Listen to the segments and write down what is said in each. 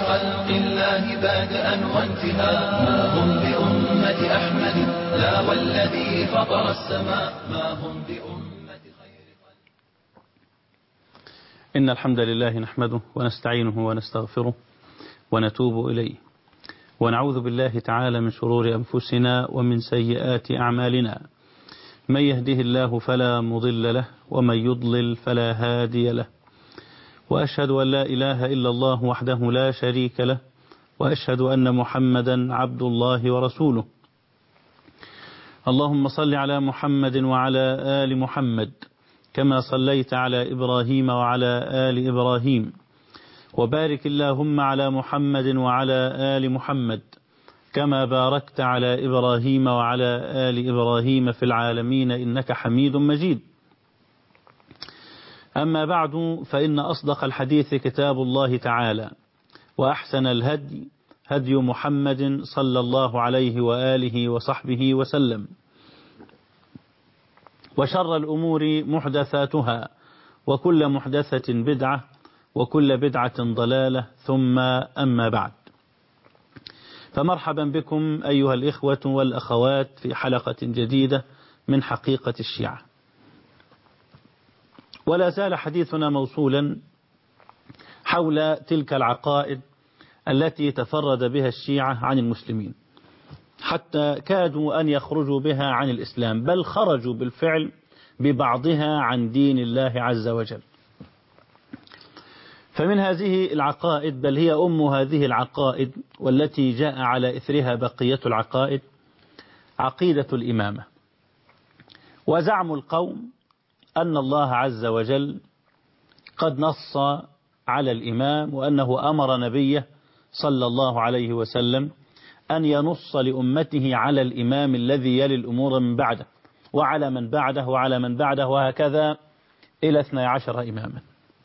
خلق الله بادئا وانتهاء ما هم بأمة أحمد لا والذي فطر السماء ما هم بأمة خير إن الحمد لله نحمده ونستعينه ونستغفره ونتوب إليه ونعوذ بالله تعالى من شرور أنفسنا ومن سيئات أعمالنا من يهده الله فلا مضل له ومن يضلل فلا هادي له وأشهد أن لا إله إلا الله وحده لا شريك له وأشهد أن محمدا عبد الله ورسوله اللهم صل على محمد وعلى آل محمد كما صليت على إبراهيم وعلى آل إبراهيم وبارك اللهم على محمد وعلى آل محمد كما باركت على إبراهيم وعلى آل إبراهيم في العالمين إنك حميد مجيد أما بعد فإن أصدق الحديث كتاب الله تعالى وأحسن الهدي هدي محمد صلى الله عليه وآله وصحبه وسلم وشر الأمور محدثاتها وكل محدثة بدعة وكل بدعة ضلالة ثم أما بعد فمرحبا بكم أيها الإخوة والأخوات في حلقة جديدة من حقيقة الشيعة ولا زال حديثنا موصولا حول تلك العقائد التي تفرد بها الشيعة عن المسلمين حتى كادوا أن يخرجوا بها عن الإسلام بل خرجوا بالفعل ببعضها عن دين الله عز وجل فمن هذه العقائد بل هي أم هذه العقائد والتي جاء على إثرها بقية العقائد عقيدة الإمامة وزعم القوم أن الله عز وجل قد نص على الإمام وأنه أمر نبيه صلى الله عليه وسلم أن ينص لأمته على الإمام الذي يلي الأمور من بعده وعلى من بعده وعلى من بعده وهكذا إلى 12 إماما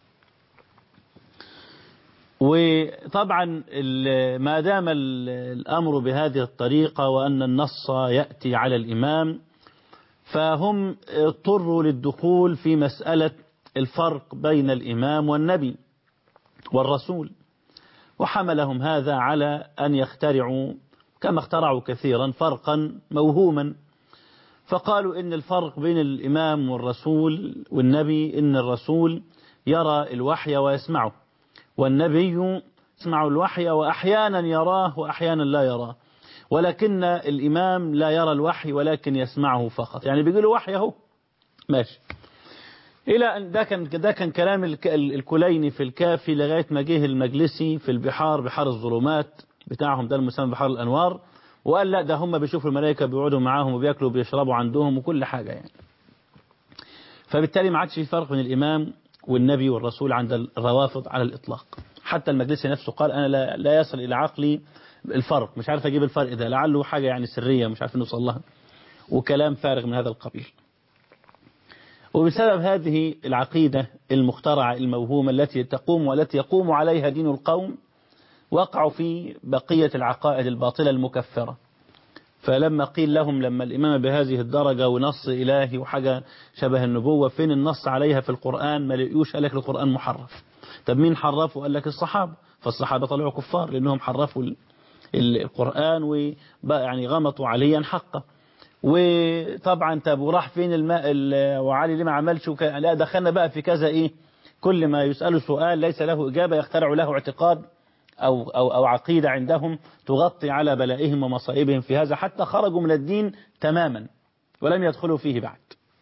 وطبعا ما دام الأمر بهذه الطريقة وأن النص يأتي على الإمام فهم اضطروا للدخول في مسألة الفرق بين الإمام والنبي والرسول وحملهم هذا على أن يخترعوا كما اخترعوا كثيرا فرقا موهوما فقالوا إن الفرق بين الإمام والرسول والنبي إن الرسول يرى الوحي ويسمعه والنبي يسمع الوحي وأحيانا يراه وأحيانا لا يراه ولكن الإمام لا يرى الوحي ولكن يسمعه فقط يعني بيقول وحي اهو ماشي إلى أن ده كان ده كان كلام الكليني في الكافي لغاية ما جه المجلسي في البحار بحار الظلمات بتاعهم ده المسمى بحار الأنوار وقال لا ده هم بيشوفوا الملائكة بيقعدوا معاهم وبياكلوا وبيشربوا عندهم وكل حاجة يعني فبالتالي ما عادش في فرق بين الإمام والنبي والرسول عند الروافض على الإطلاق حتى المجلسي نفسه قال أنا لا, لا يصل إلى عقلي الفرق مش عارف أجيب الفرق ده لعله حاجة يعني سرية مش عارف نوصل لها وكلام فارغ من هذا القبيل وبسبب هذه العقيدة المخترعة الموهومة التي تقوم والتي يقوم عليها دين القوم وقعوا في بقية العقائد الباطلة المكفرة فلما قيل لهم لما الإمام بهذه الدرجة ونص إلهي وحاجة شبه النبوة فين النص عليها في القرآن ما لقيوش قال لك القرآن محرف طب مين حرفه قال لك الصحابة فالصحابة طلعوا كفار لأنهم حرفوا القرآن ويعني غمطوا عليا حقه وطبعا طب وراح فين الماء وعلي ليه ما عملش لا دخلنا بقى في كذا ايه كل ما يسأله سؤال ليس له إجابة يخترع له اعتقاد أو, أو, أو عقيدة عندهم تغطي على بلائهم ومصائبهم في هذا حتى خرجوا من الدين تماما ولم يدخلوا فيه بعد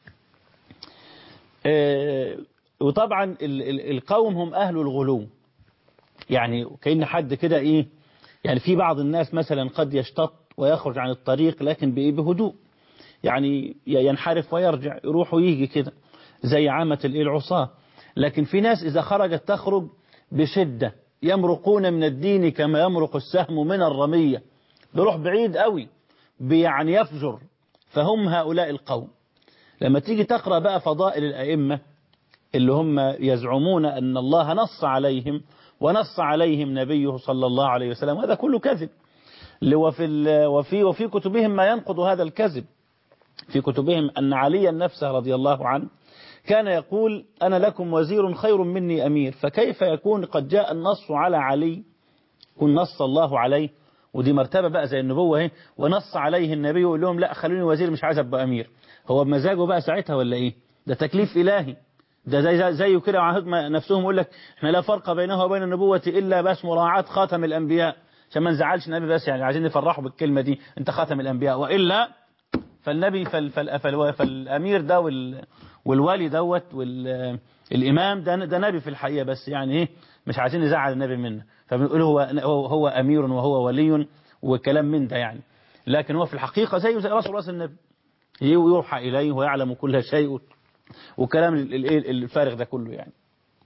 وطبعا القوم هم أهل الغلو يعني كأن حد كده إيه يعني في بعض الناس مثلا قد يشتط ويخرج عن الطريق لكن بهدوء يعني ينحرف ويرجع يروح ويجي كده زي عامة العصاة لكن في ناس إذا خرجت تخرج بشدة يمرقون من الدين كما يمرق السهم من الرمية بيروح بعيد قوي يعني يفجر فهم هؤلاء القوم لما تيجي تقرأ بقى فضائل الأئمة اللي هم يزعمون أن الله نص عليهم ونص عليهم نبيه صلى الله عليه وسلم هذا كله كذب وفي, وفي, وفي كتبهم ما ينقض هذا الكذب في كتبهم أن عليا نفسه رضي الله عنه كان يقول أنا لكم وزير خير مني أمير فكيف يكون قد جاء النص على علي كن نص الله عليه ودي مرتبة بقى زي النبوة اهي ونص عليه النبي ويقول لهم لا خلوني وزير مش عايز ابقى امير هو بمزاجه بقى ساعتها ولا ايه ده تكليف الهي ده زي زي زيه كده وعهد نفسهم يقول لك احنا لا فرق بينه وبين النبوة الا بس مراعاة خاتم الانبياء عشان ما نزعلش النبي بس يعني عايزين نفرحوا بالكلمة دي انت خاتم الانبياء والا فالنبي فال فال فال فالامير ده وال والولي دوت والامام ده ده نبي في الحقيقة بس يعني ايه مش عايزين نزعل النبي منه فبنقول هو هو هو امير وهو ولي وكلام من ده يعني لكن هو في الحقيقة زيه زي رسول الله النبي يوحى إليه ويعلم كل شيء وكلام الفارغ ده كله يعني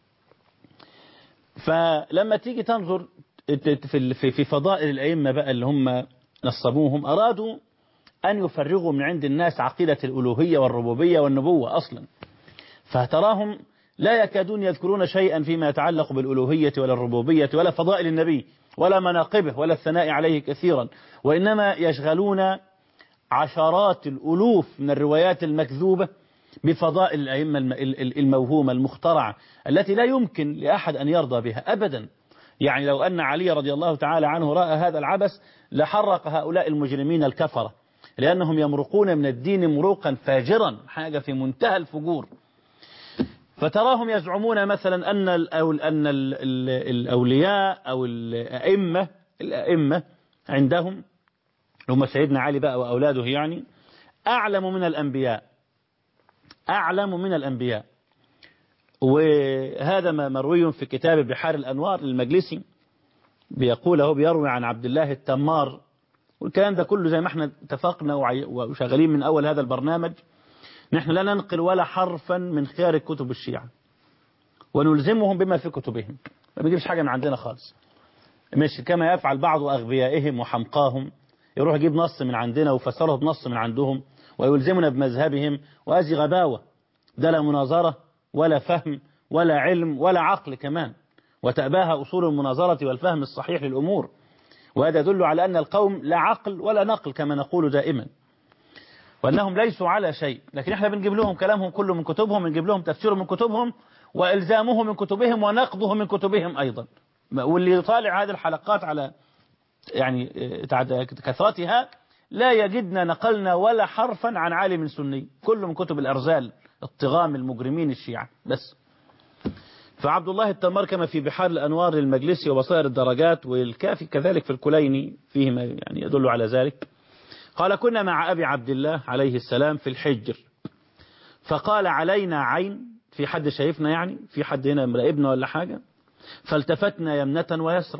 فلما تيجي تنظر في في فضائل الأئمة بقى اللي هم نصبوهم أرادوا أن يفرغوا من عند الناس عقيدة الألوهية والربوبية والنبوة أصلا فتراهم لا يكادون يذكرون شيئا فيما يتعلق بالألوهية ولا الربوبية ولا فضائل النبي ولا مناقبه ولا الثناء عليه كثيرا وإنما يشغلون عشرات الألوف من الروايات المكذوبة بفضائل الأئمة الموهومة المخترعة التي لا يمكن لأحد أن يرضى بها أبدا يعني لو أن علي رضي الله تعالى عنه رأى هذا العبث لحرق هؤلاء المجرمين الكفرة لأنهم يمرقون من الدين مروقا فاجرا حاجة في منتهى الفجور فتراهم يزعمون مثلا أن أن الأولياء أو الأئمة الأئمة عندهم هم سيدنا علي بقى وأولاده يعني أعلم من الأنبياء أعلم من الأنبياء وهذا ما مروي في كتاب بحار الأنوار للمجلسي بيقول هو بيروي عن عبد الله التمار والكلام ده كله زي ما احنا اتفقنا وشغالين من أول هذا البرنامج نحن لا ننقل ولا حرفا من خيار كتب الشيعة ونلزمهم بما في كتبهم ما بيجيبش حاجة من عندنا خالص مش كما يفعل بعض أغبيائهم وحمقاهم يروح يجيب نص من عندنا ويفسره بنص من عندهم ويلزمنا بمذهبهم وهذه غباوة ده لا مناظرة ولا فهم ولا علم ولا عقل كمان وتأباها أصول المناظرة والفهم الصحيح للأمور وهذا يدل على أن القوم لا عقل ولا نقل كما نقول دائما وأنهم ليسوا على شيء لكن احنا بنجيب لهم كلامهم كله من كتبهم بنجيب لهم تفسيره من كتبهم وإلزامه من كتبهم ونقضه من كتبهم أيضا واللي يطالع هذه الحلقات على يعني كثرتها لا يجدنا نقلنا ولا حرفا عن عالم سني كله من كتب الأرزال الطغام المجرمين الشيعة بس فعبد الله التمار كما في بحار الأنوار للمجلسي وبصائر الدرجات والكافي كذلك في الكليني فيه ما يعني يدل على ذلك قال كنا مع أبي عبد الله عليه السلام في الحجر فقال علينا عين في حد شايفنا يعني في حد هنا مراقبنا ولا حاجة فالتفتنا يمنة ويسرى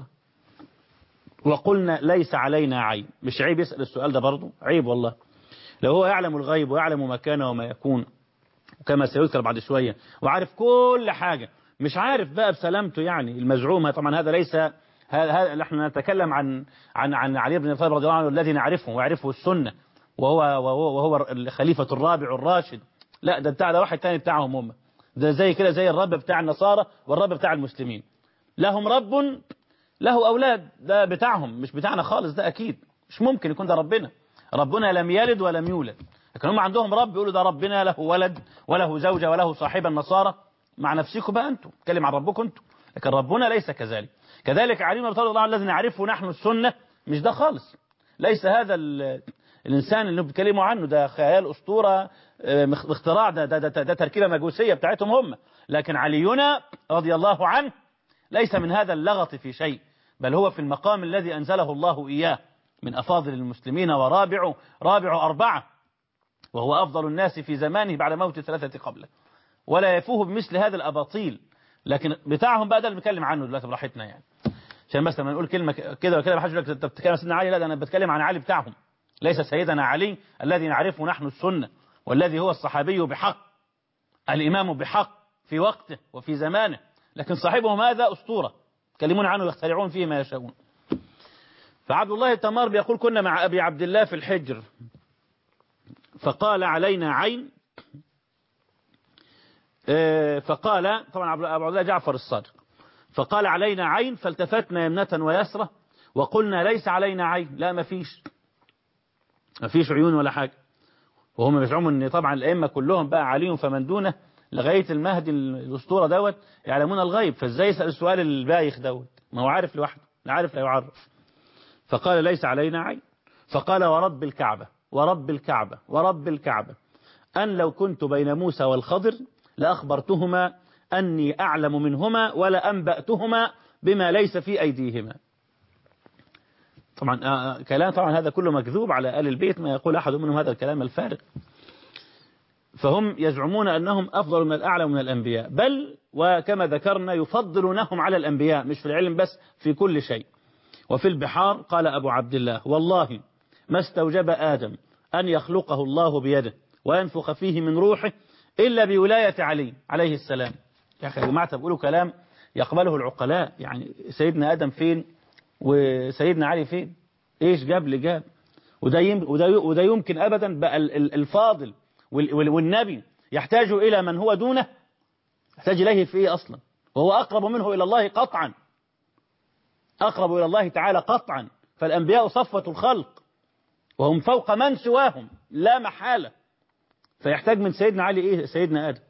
وقلنا ليس علينا عين مش عيب يسأل السؤال ده برضه عيب والله لو هو يعلم الغيب ويعلم مكانه وما يكون كما سيذكر بعد شوية وعارف كل حاجة مش عارف بقى بسلامته يعني المزعومة طبعا هذا ليس هذا نحن نتكلم عن عن عن علي بن طالب رضي الله عنه الذي نعرفه ويعرفه السنة وهو وهو, وهو الخليفة الرابع الراشد لا ده بتاع ده واحد تاني بتاعهم هم ده زي كده زي الرب بتاع النصارى والرب بتاع المسلمين لهم رب له أولاد ده بتاعهم مش بتاعنا خالص ده أكيد مش ممكن يكون ده ربنا ربنا لم يلد ولم يولد لكن هم عندهم رب يقولوا ده ربنا له ولد وله زوجة وله صاحب النصارى مع نفسكم بقى أنتم اتكلم عن ربكم أنتم لكن ربنا ليس كذلك كذلك علي بن ابي طالب الذي نعرفه نحن السنة مش ده خالص ليس هذا الإنسان اللي بيتكلموا عنه ده خيال أسطورة اختراع ده, ده, ده, ده تركيبة مجوسية بتاعتهم هم لكن علينا رضي الله عنه ليس من هذا اللغط في شيء بل هو في المقام الذي أنزله الله إياه من أفاضل المسلمين ورابع رابع أربعة وهو أفضل الناس في زمانه بعد موت ثلاثة قبله ولا يفوه بمثل هذا الأباطيل لكن بتاعهم بقى ده اللي بنتكلم عنه دلوقتي براحتنا يعني عشان بس لما نقول كلمة كده وكده ما حدش يقول لك انت بتتكلم عن سيدنا علي لا ده انا بتكلم عن علي بتاعهم ليس سيدنا علي الذي نعرفه نحن السنة والذي هو الصحابي بحق الإمام بحق في وقته وفي زمانه لكن صاحبهم هذا أسطورة يتكلمون عنه ويخترعون فيه ما يشاءون فعبد الله التمار بيقول كنا مع أبي عبد الله في الحجر فقال علينا عين فقال طبعا أبو عبد الله جعفر الصادق فقال علينا عين فالتفتنا يمنة ويسرة وقلنا ليس علينا عين لا ما فيش ما فيش عيون ولا حاجة وهم بيزعموا ان طبعا الائمه كلهم بقى علي فمن دونه لغايه المهدي الاسطوره دوت يعلمون الغيب فازاي يسال السؤال البايخ دوت ما هو عارف لوحده لا عارف لا يعرف فقال ليس علينا عين فقال ورب الكعبة ورب الكعبة ورب الكعبة أن لو كنت بين موسى والخضر لأخبرتهما أني أعلم منهما ولا أنبأتهما بما ليس في أيديهما طبعا آه كلام طبعا هذا كله مكذوب على آل البيت ما يقول أحد منهم هذا الكلام الفارغ فهم يزعمون أنهم أفضل من الأعلى من الأنبياء بل وكما ذكرنا يفضلونهم على الأنبياء مش في العلم بس في كل شيء وفي البحار قال أبو عبد الله والله ما استوجب آدم أن يخلقه الله بيده وينفخ فيه من روحه إلا بولاية علي عليه السلام يا أخي يا جماعة بيقولوا كلام يقبله العقلاء يعني سيدنا آدم فين وسيدنا علي فين إيش جاب لجاب وده, يم وده, وده يمكن أبدا بقى الفاضل والنبي يحتاج إلى من هو دونه يحتاج إليه في إيه أصلا وهو أقرب منه إلى الله قطعا أقرب إلى الله تعالى قطعا فالأنبياء صفوة الخلق وهم فوق من سواهم لا محالة فيحتاج من سيدنا علي إيه سيدنا آدم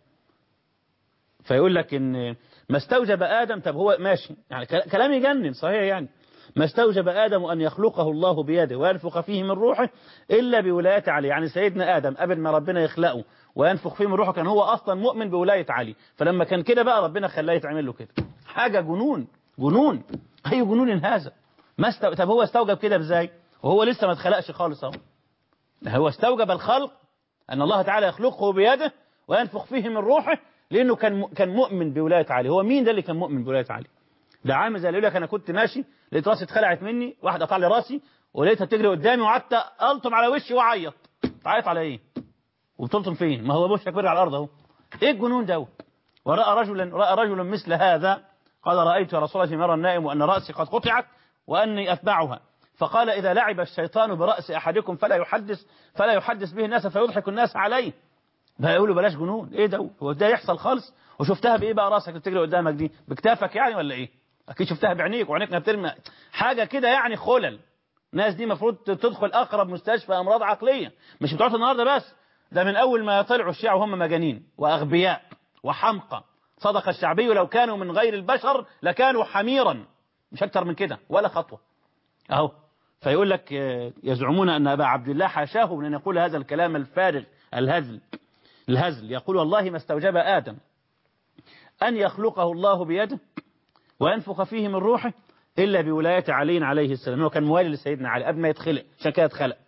فيقول لك إن ما استوجب آدم طب هو ماشي يعني كلام يجنن صحيح يعني ما استوجب آدم أن يخلقه الله بيده وينفخ فيه من روحه إلا بولاية علي يعني سيدنا آدم قبل ما ربنا يخلقه وينفخ فيه من روحه كان هو أصلا مؤمن بولاية علي فلما كان كده بقى ربنا خلاه يتعمل له كده حاجة جنون جنون أي جنون هذا ما استو... طب هو استوجب كده ازاي وهو لسه ما اتخلقش خالص اهو هو استوجب الخلق أن الله تعالى يخلقه بيده وينفخ فيه من روحه لأنه كان كان مؤمن بولاية علي هو مين ده اللي كان مؤمن بولاية علي ده عامل زي اللي يقول لك انا كنت ماشي لقيت راسي اتخلعت مني واحده قطع لي راسي ولقيتها بتجري قدامي وقعدت الطم على وشي واعيط تعيط على ايه وبتلطم فين ما هو وشك بيرجع على الارض اهو ايه الجنون ده وراى رجلا راى رجل مثل هذا قال رايت يا رسول الله مرة نائم وان راسي قد قطعت واني اتبعها فقال اذا لعب الشيطان براس احدكم فلا يحدث فلا يحدث به الناس فيضحك الناس عليه ده يقولوا بلاش جنون ايه ده هو ده يحصل خالص وشفتها بايه بقى راسك بتجري قدامك دي بكتافك يعني ولا ايه اكيد شفتها بعينيك وعينيك بترمي حاجه كده يعني خلل الناس دي المفروض تدخل اقرب مستشفى امراض عقليه مش بتوع النهارده بس ده من اول ما طلعوا الشيعة وهم مجانين واغبياء وحمقى صدق الشعبي لو كانوا من غير البشر لكانوا حميرا مش اكتر من كده ولا خطوه اهو فيقول لك يزعمون ان ابا عبد الله حاشاه من ان يقول هذا الكلام الفارغ الهزل الهزل يقول والله ما استوجب ادم ان يخلقه الله بيده وينفخ فيه من روحه إلا بولاية علي عليه السلام هو كان موالي لسيدنا علي قبل ما يتخلق عشان كده اتخلق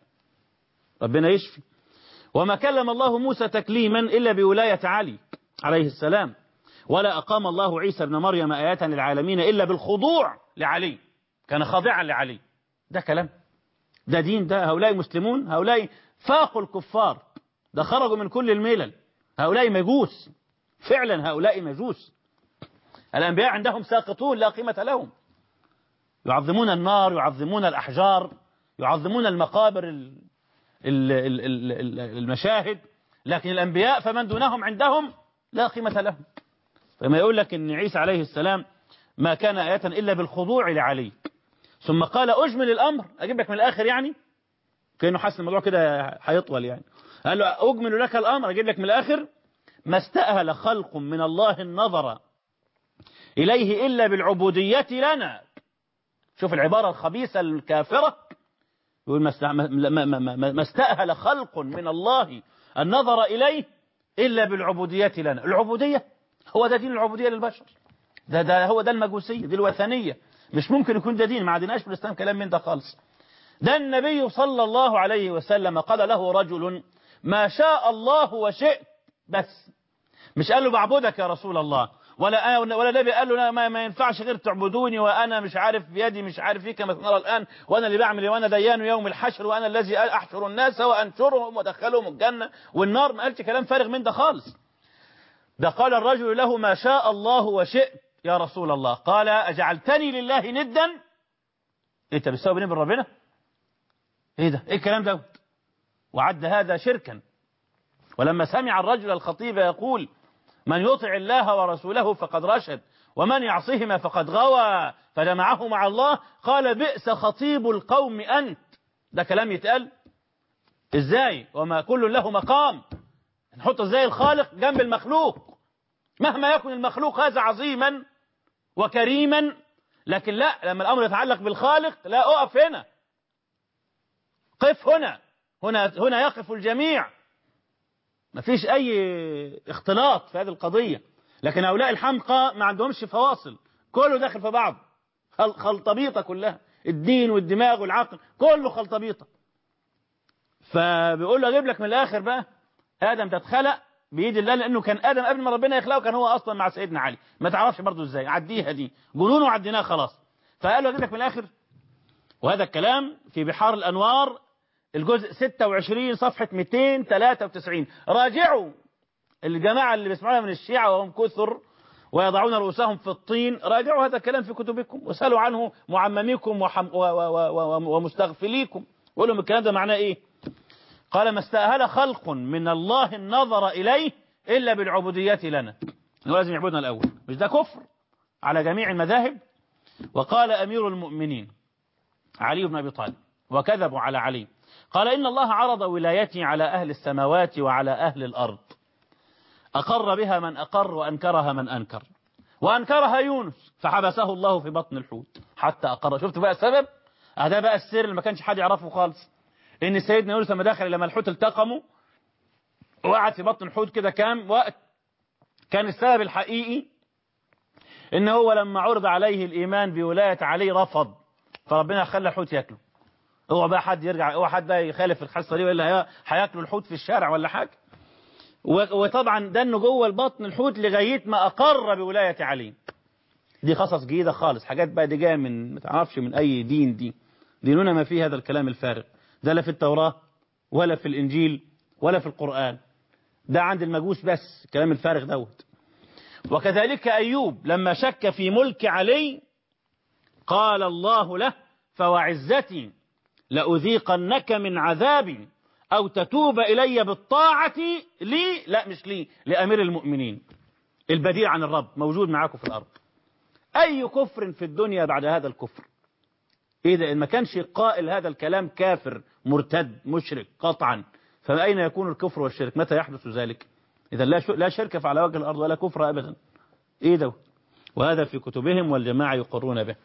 ربنا يشفي وما كلم الله موسى تكليما إلا بولاية علي عليه السلام ولا أقام الله عيسى ابن مريم آيات للعالمين إلا بالخضوع لعلي كان خاضعا لعلي ده كلام ده دين ده هؤلاء مسلمون هؤلاء فاقوا الكفار ده خرجوا من كل الملل هؤلاء مجوس فعلا هؤلاء مجوس الأنبياء عندهم ساقطون لا قيمة لهم يعظمون النار يعظمون الأحجار يعظمون المقابر المشاهد لكن الأنبياء فمن دونهم عندهم لا قيمة لهم فما يقول لك أن عيسى عليه السلام ما كان آية إلا بالخضوع لعلي ثم قال أجمل الأمر أجيب لك من الآخر يعني كأنه حاسس الموضوع كده هيطول يعني قال له أجمل لك الأمر أجيب لك من الآخر ما استأهل خلق من الله النظر إليه إلا بالعبودية لنا شوف العبارة الخبيثة الكافرة يقول ما استأهل خلق من الله النظر إليه إلا بالعبودية لنا العبودية هو ده دين العبودية للبشر ده, ده هو ده المجوسية دي الوثنية مش ممكن يكون ده دين ما عندناش في الإسلام كلام من ده خالص ده النبي صلى الله عليه وسلم قال له رجل ما شاء الله وشئت بس مش قال له بعبدك يا رسول الله ولا ولا نبي قال له ما, ما ينفعش غير تعبدوني وانا مش عارف بيدي مش عارف ايه كما نرى الان وانا اللي بعمل وانا ديان يوم الحشر وانا الذي احشر الناس وانشرهم وادخلهم الجنه والنار ما قالش كلام فارغ من ده خالص ده قال الرجل له ما شاء الله وشئت يا رسول الله قال اجعلتني لله ندا انت بتساوي بيني وبين ربنا ايه ده ايه الكلام ده وعد هذا شركا ولما سمع الرجل الخطيب يقول من يطع الله ورسوله فقد رشد ومن يعصهما فقد غوى فجمعه مع الله قال بئس خطيب القوم أنت ده كلام يتقال ازاي وما كل له مقام نحط ازاي الخالق جنب المخلوق مهما يكن المخلوق هذا عظيما وكريما لكن لا لما الأمر يتعلق بالخالق لا أقف هنا قف هنا هنا هنا يقف الجميع ما فيش أي اختلاط في هذه القضية لكن هؤلاء الحمقى ما عندهمش فواصل كله داخل في بعض خل- خلطبيطة كلها الدين والدماغ والعقل كله خلطبيطة فبيقول له اجيب لك من الاخر بقى ادم ده اتخلق بايد الله لانه كان ادم قبل ما ربنا يخلقه كان هو اصلا مع سيدنا علي ما تعرفش برضه ازاي عديها دي جنون وعديناها خلاص فقال له اجيب لك من الاخر وهذا الكلام في بحار الانوار الجزء 26 صفحه 293 راجعوا الجماعه اللي بيسمعونا من الشيعه وهم كثر ويضعون رؤوسهم في الطين راجعوا هذا الكلام في كتبكم واسالوا عنه معمميكم وحم و و و و ومستغفليكم وقول لهم الكلام ده معناه ايه قال ما استأهل خلق من الله النظر إليه إلا بالعبودية لنا هو لازم يعبدنا الأول مش ده كفر على جميع المذاهب وقال أمير المؤمنين علي بن أبي طالب وكذبوا على علي قال إن الله عرض ولايتي على أهل السماوات وعلى أهل الأرض أقر بها من أقر وأنكرها من أنكر وأنكرها يونس فحبسه الله في بطن الحوت حتى أقر شفت بقى السبب هذا بقى السر اللي ما كانش حد يعرفه خالص ان سيدنا يونس لما دخل لما الحوت التقموا وقعد في بطن الحوت كده كام وقت كان السبب الحقيقي ان هو لما عرض عليه الايمان بولايه علي رفض فربنا خلى الحوت ياكله هو بقى حد يرجع هو حد بقى يخالف الحصه دي ولا هي- هياكلوا الحوت في الشارع ولا حاجه و- وطبعا ده انه جوه البطن الحوت لغايه ما اقر بولايه علي دي قصص جديده خالص حاجات بقى دي جايه من ما تعرفش من اي دين دي ديننا ما فيه هذا الكلام الفارغ ده لا في التوراة ولا في الإنجيل ولا في القرآن ده عند المجوس بس كلام الفارغ دوت وكذلك أيوب لما شك في ملك علي قال الله له فوعزتي لأذيقنك من عذاب أو تتوب إلي بالطاعة لي لا مش لي لأمير المؤمنين البديل عن الرب موجود معاكم في الأرض أي كفر في الدنيا بعد هذا الكفر إذا إن ما كانش قائل هذا الكلام كافر مرتد مشرك قطعا فأين يكون الكفر والشرك متى يحدث ذلك إذا لا ش- لا شرك على وجه الأرض ولا كفر أبدا إيه ده وهذا في كتبهم والجماعة يقرون به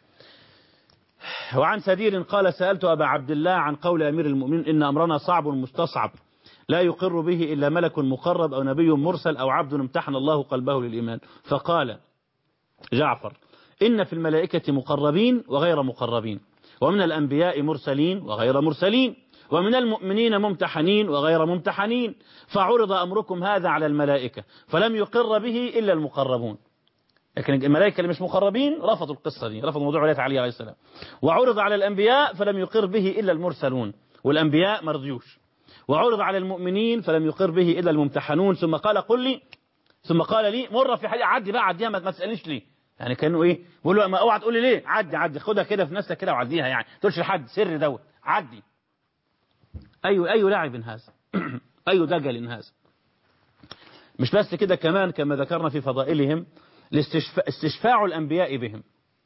وعن سدير قال سألت أبا عبد الله عن قول أمير المؤمنين إن أمرنا صعب مستصعب لا يقر به إلا ملك مقرب أو نبي مرسل أو عبد امتحن الله قلبه للإيمان فقال جعفر إن في الملائكة مقربين وغير مقربين ومن الأنبياء مرسلين وغير مرسلين ومن المؤمنين ممتحنين وغير ممتحنين فعرض أمركم هذا على الملائكة فلم يقر به إلا المقربون لكن الملائكة اللي مش مقربين رفضوا القصة دي رفضوا موضوع ولاية علي عليه السلام وعرض على الأنبياء فلم يقر به إلا المرسلون والأنبياء ما رضيوش وعرض على المؤمنين فلم يقر به إلا الممتحنون ثم قال قل لي ثم قال لي مرة في حاجة عدي بقى عديها ما ما تسألنيش ليه يعني كانه ايه بيقول له ما اوعى تقول لي ليه عدي عدي خدها كده في نفسك كده وعديها يعني ما تقولش لحد سر دوت عدي اي اي لاعب هذا اي دجل هذا مش بس كده كمان كما ذكرنا في فضائلهم الاستشفاء استشفاع الانبياء بهم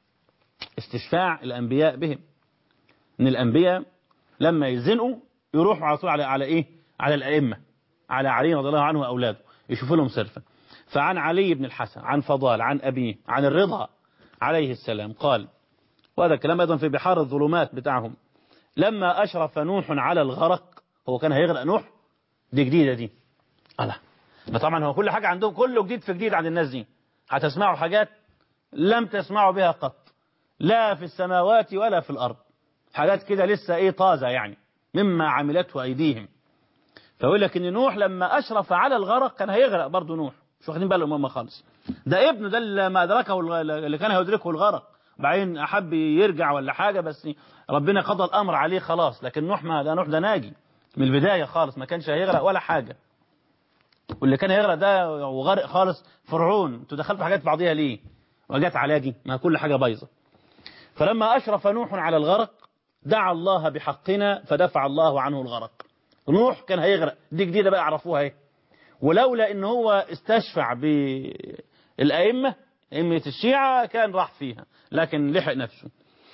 استشفاع الانبياء بهم ان الانبياء لما يزنقوا يروحوا على طول على على ايه على الائمه على علي رضي الله عنه واولاده يشوفوا لهم صرفا فعن علي بن الحسن عن فضال عن أبيه عن الرضا عليه السلام قال وهذا الكلام أيضا في بحار الظلمات بتاعهم لما أشرف نوح على الغرق هو كان هيغرق نوح دي جديدة دي الله طبعا هو كل حاجة عندهم كله جديد في جديد عند الناس دي هتسمعوا حاجات لم تسمعوا بها قط لا في السماوات ولا في الأرض حاجات كده لسه ايه طازة يعني مما عملته أيديهم فيقول لك ان نوح لما أشرف على الغرق كان هيغرق برضه نوح مش واخدين بالهم هم خالص ده ابنه ده اللي ما أدركه الغ- اللي كان هيدركه الغرق بعدين أحب يرجع ولا حاجة بس ربنا قضى الأمر عليه خلاص لكن نوح ما ده نوح ده ناجي من البداية خالص ما كانش هيغرق ولا حاجة واللي كان هيغرق ده وغرق خالص فرعون انتوا دخلتوا حاجات في بعضيها ليه وجت علاجي ما كل حاجة بايظة فلما أشرف نوح على الغرق دعا الله بحقنا فدفع الله عنه الغرق نوح كان هيغرق دي جديدة بقى عرفوها ايه ولولا ان هو استشفع بالأئمة أئمة الشيعة كان راح فيها لكن لحق نفسه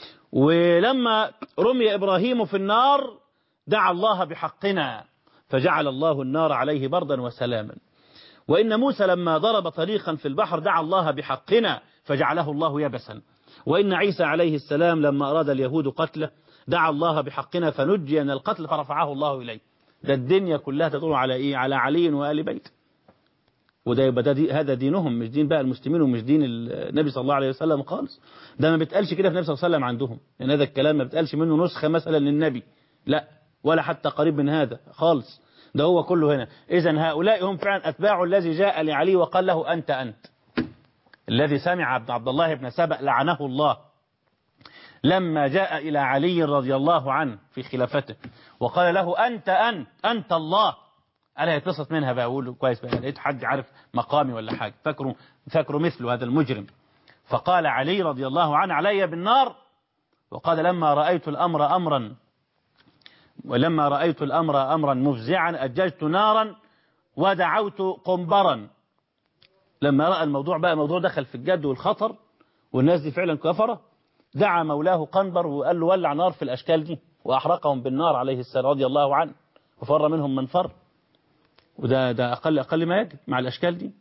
ولما رمي إبراهيم في النار دعا الله بحقنا فجعل الله النار عليه بردا وسلاما وإن موسى لما ضرب طريقا في البحر دعا الله بحقنا فجعله الله يبسا وإن عيسى عليه السلام لما أراد اليهود قتله دعا الله بحقنا فنجي من القتل فرفعه الله إليه ده الدنيا كلها تدور على إيه على علي وآل بيت وده يبقى ده دي هذا دينهم مش دين بقى المسلمين ومش دين النبي صلى الله عليه وسلم خالص ده ما بتقالش كده في النبي صلى الله عليه وسلم عندهم يعني هذا الكلام ما بتقالش منه نسخة مثلا للنبي لا ولا حتى قريب من هذا خالص ده هو كله هنا إذا هؤلاء هم فعلا أتباع الذي جاء لعلي وقال له أنت أنت الذي سمع عبد عبد الله بن سبأ لعنه الله لما جاء إلى علي رضي الله عنه في خلافته وقال له أنت أنت أنت الله أنا يتصلت منها بقى أقول له كويس بقى لقيت حد عارف مقامي ولا حاجة فاكروا فاكروا مثله هذا المجرم فقال علي رضي الله عنه علي بالنار وقال لما رأيت الأمر أمرا ولما رأيت الأمر أمرا مفزعا أججت نارا ودعوت قنبرا لما رأى الموضوع بقى موضوع دخل في الجد والخطر والناس دي فعلا كفرة دعا مولاه قنبر وقال له ولع نار في الأشكال دي وأحرقهم بالنار عليه السلام رضي الله عنه وفر منهم من فر وده ده أقل أقل ما يجب مع الأشكال دي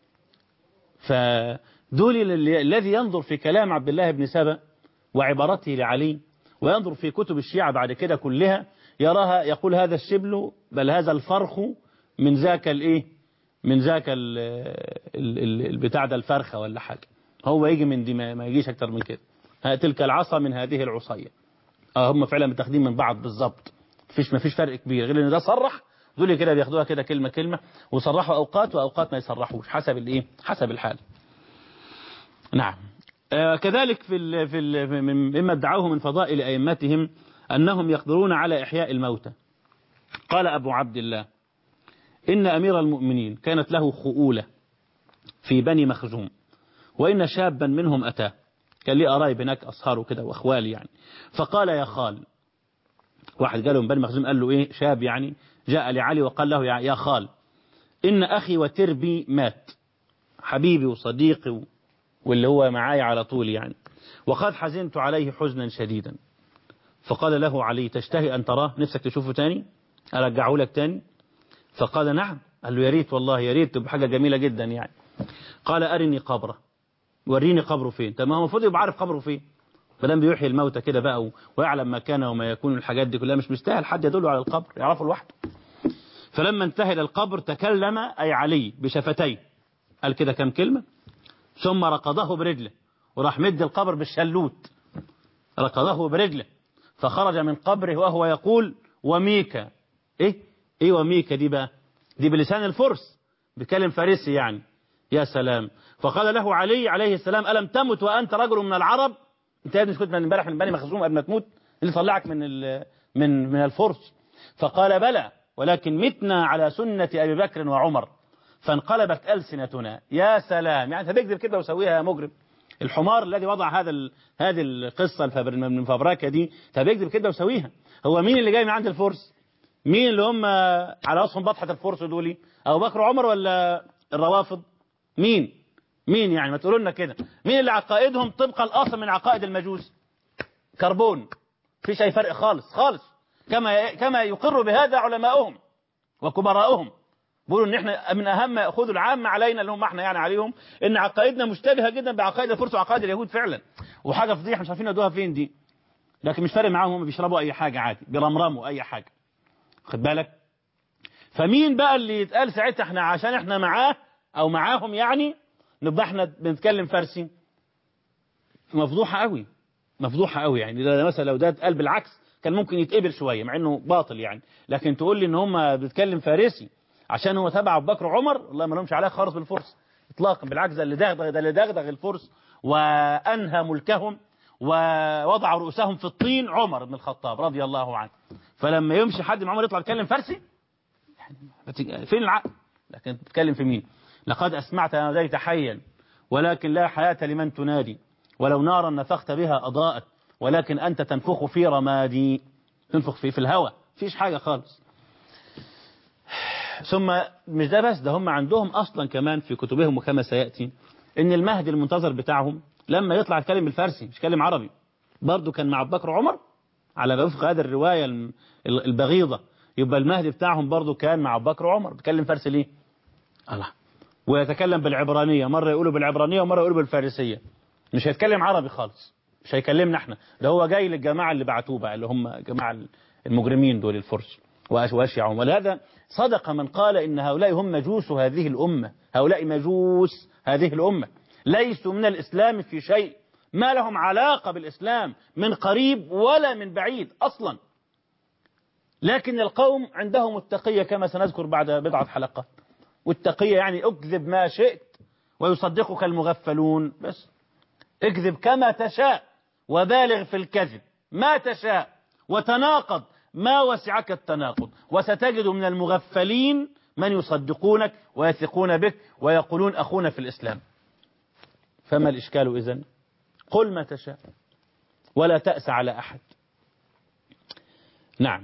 فدول الذي ينظر في كلام عبد الله بن سبأ وعبارته لعلي وينظر في كتب الشيعة بعد كده كلها يراها يقول هذا الشبل بل هذا الفرخ من ذاك الايه من ذاك البتاع ده الفرخه ولا حاجه هو يجي من دي ما يجيش اكتر من كده تلك العصا من هذه العصايه اه هم فعلا متاخدين من بعض بالظبط مفيش مفيش فرق كبير غير ان ده صرح دول كده بياخدوها كده كلمه كلمه وصرحوا اوقات واوقات ما يصرحوش حسب الايه حسب الحال نعم آه كذلك في ال في ال مما ادعوه من فضائل ائمتهم انهم يقدرون على احياء الموتى قال ابو عبد الله إن أمير المؤمنين كانت له خؤولة في بني مخزوم وإن شابا منهم أتاه كان لي قرايب هناك أصهاره كده وأخوالي يعني فقال يا خال واحد قال له من بني مخزوم قال له إيه شاب يعني جاء لعلي وقال له يا خال إن أخي وتربي مات حبيبي وصديقي واللي هو معاي على طول يعني وقد حزنت عليه حزنا شديدا فقال له علي تشتهي أن تراه نفسك تشوفه تاني أرجعه لك تاني فقال نعم قال له يا ريت والله يا ريت تبقى حاجة جميلة جدا يعني قال أرني قبره وريني قبره فين طب ما هو المفروض يبقى عارف قبره فين فلما بيحيي الموتى كده بقى ويعلم مكانه وما يكون الحاجات دي كلها مش مستاهل حد يدله على القبر يعرفه لوحده فلما انتهى الى القبر تكلم أي علي بشفتيه قال كده كم كلمة ثم ركضه برجله وراح مد القبر بالشلوت ركضه برجله فخرج من قبره وهو يقول وميكا ايه ايه وميكا دي بقى دي بلسان الفرس بيتكلم فارسي يعني يا سلام فقال له علي عليه السلام ألم تمت وأنت رجل من العرب انت يا ابني كنت من امبارح من بني مخزوم قبل ما تموت اللي طلعك من من من الفرس فقال بلى ولكن متنا على سنة أبي بكر وعمر فانقلبت ألسنتنا يا سلام يعني انت بيكذب كده وسويها يا مجرم الحمار الذي وضع هذا ال... هذه القصة من فبراكة دي فبيكذب كده وسويها هو مين اللي جاي من عند الفرس مين اللي هم على وصفهم بطحة الفرس دول أبو بكر وعمر ولا الروافض مين مين يعني ما تقولوا لنا كده مين اللي عقائدهم طبق الأصل من عقائد المجوس كربون فيش أي فرق خالص خالص كما كما يقر بهذا علماؤهم وكبراؤهم بيقولوا ان احنا من اهم ما ياخذوا العامه علينا اللي هم احنا يعني عليهم ان عقائدنا مشتبهه جدا بعقائد الفرس وعقائد اليهود فعلا وحاجه فضيحه مش عارفين يدوها فين دي لكن مش فارق معاهم هم بيشربوا اي حاجه عادي بيرمرموا اي حاجه خد بالك فمين بقى اللي يتقال ساعتها احنا عشان احنا معاه او معاهم يعني نبقى احنا بنتكلم فارسي مفضوحه قوي مفضوحه قوي يعني ده مثلا لو ده اتقال بالعكس كان ممكن يتقبل شويه مع انه باطل يعني لكن تقول لي ان هم بيتكلم فارسي عشان هو تبع ابو بكر وعمر والله ما لهمش علاقه خالص بالفرس اطلاقا بالعكس ده اللي دغدغ ده اللي دغدغ الفرس وانهى ملكهم ووضع رؤوسهم في الطين عمر بن الخطاب رضي الله عنه فلما يمشي حد من عمر يطلع يتكلم فارسي يعني فين العقل لكن تتكلم في مين لقد أسمعت ناديت حيا ولكن لا حياة لمن تنادي ولو نارا نفخت بها أضاءت ولكن أنت تنفخ في رمادي تنفخ في في الهواء فيش حاجة خالص ثم مش ده بس ده هم عندهم أصلا كمان في كتبهم وكما سيأتي إن المهدي المنتظر بتاعهم لما يطلع يتكلم بالفارسي مش يتكلم عربي برضه كان مع أبو بكر وعمر على وفق هذه الرواية البغيضة يبقى المهدي بتاعهم برضه كان مع أبو بكر وعمر بيتكلم فارسي ليه؟ الله ويتكلم بالعبرانية مرة يقولوا بالعبرانية ومرة يقولوا بالفارسية مش هيتكلم عربي خالص مش هيكلمنا احنا ده هو جاي للجماعة اللي بعتوه بقى اللي هم جماعة المجرمين دول الفرس وأشيعهم ولهذا صدق من قال إن هؤلاء هم مجوس هذه الأمة هؤلاء مجوس هذه الأمة ليسوا من الإسلام في شيء ما لهم علاقة بالإسلام من قريب ولا من بعيد أصلا لكن القوم عندهم التقية كما سنذكر بعد بضعة حلقات والتقية يعني اكذب ما شئت ويصدقك المغفلون بس اكذب كما تشاء وبالغ في الكذب ما تشاء وتناقض ما وسعك التناقض وستجد من المغفلين من يصدقونك ويثقون بك ويقولون أخونا في الإسلام فما الإشكال إذن قل ما تشاء ولا تأس على أحد نعم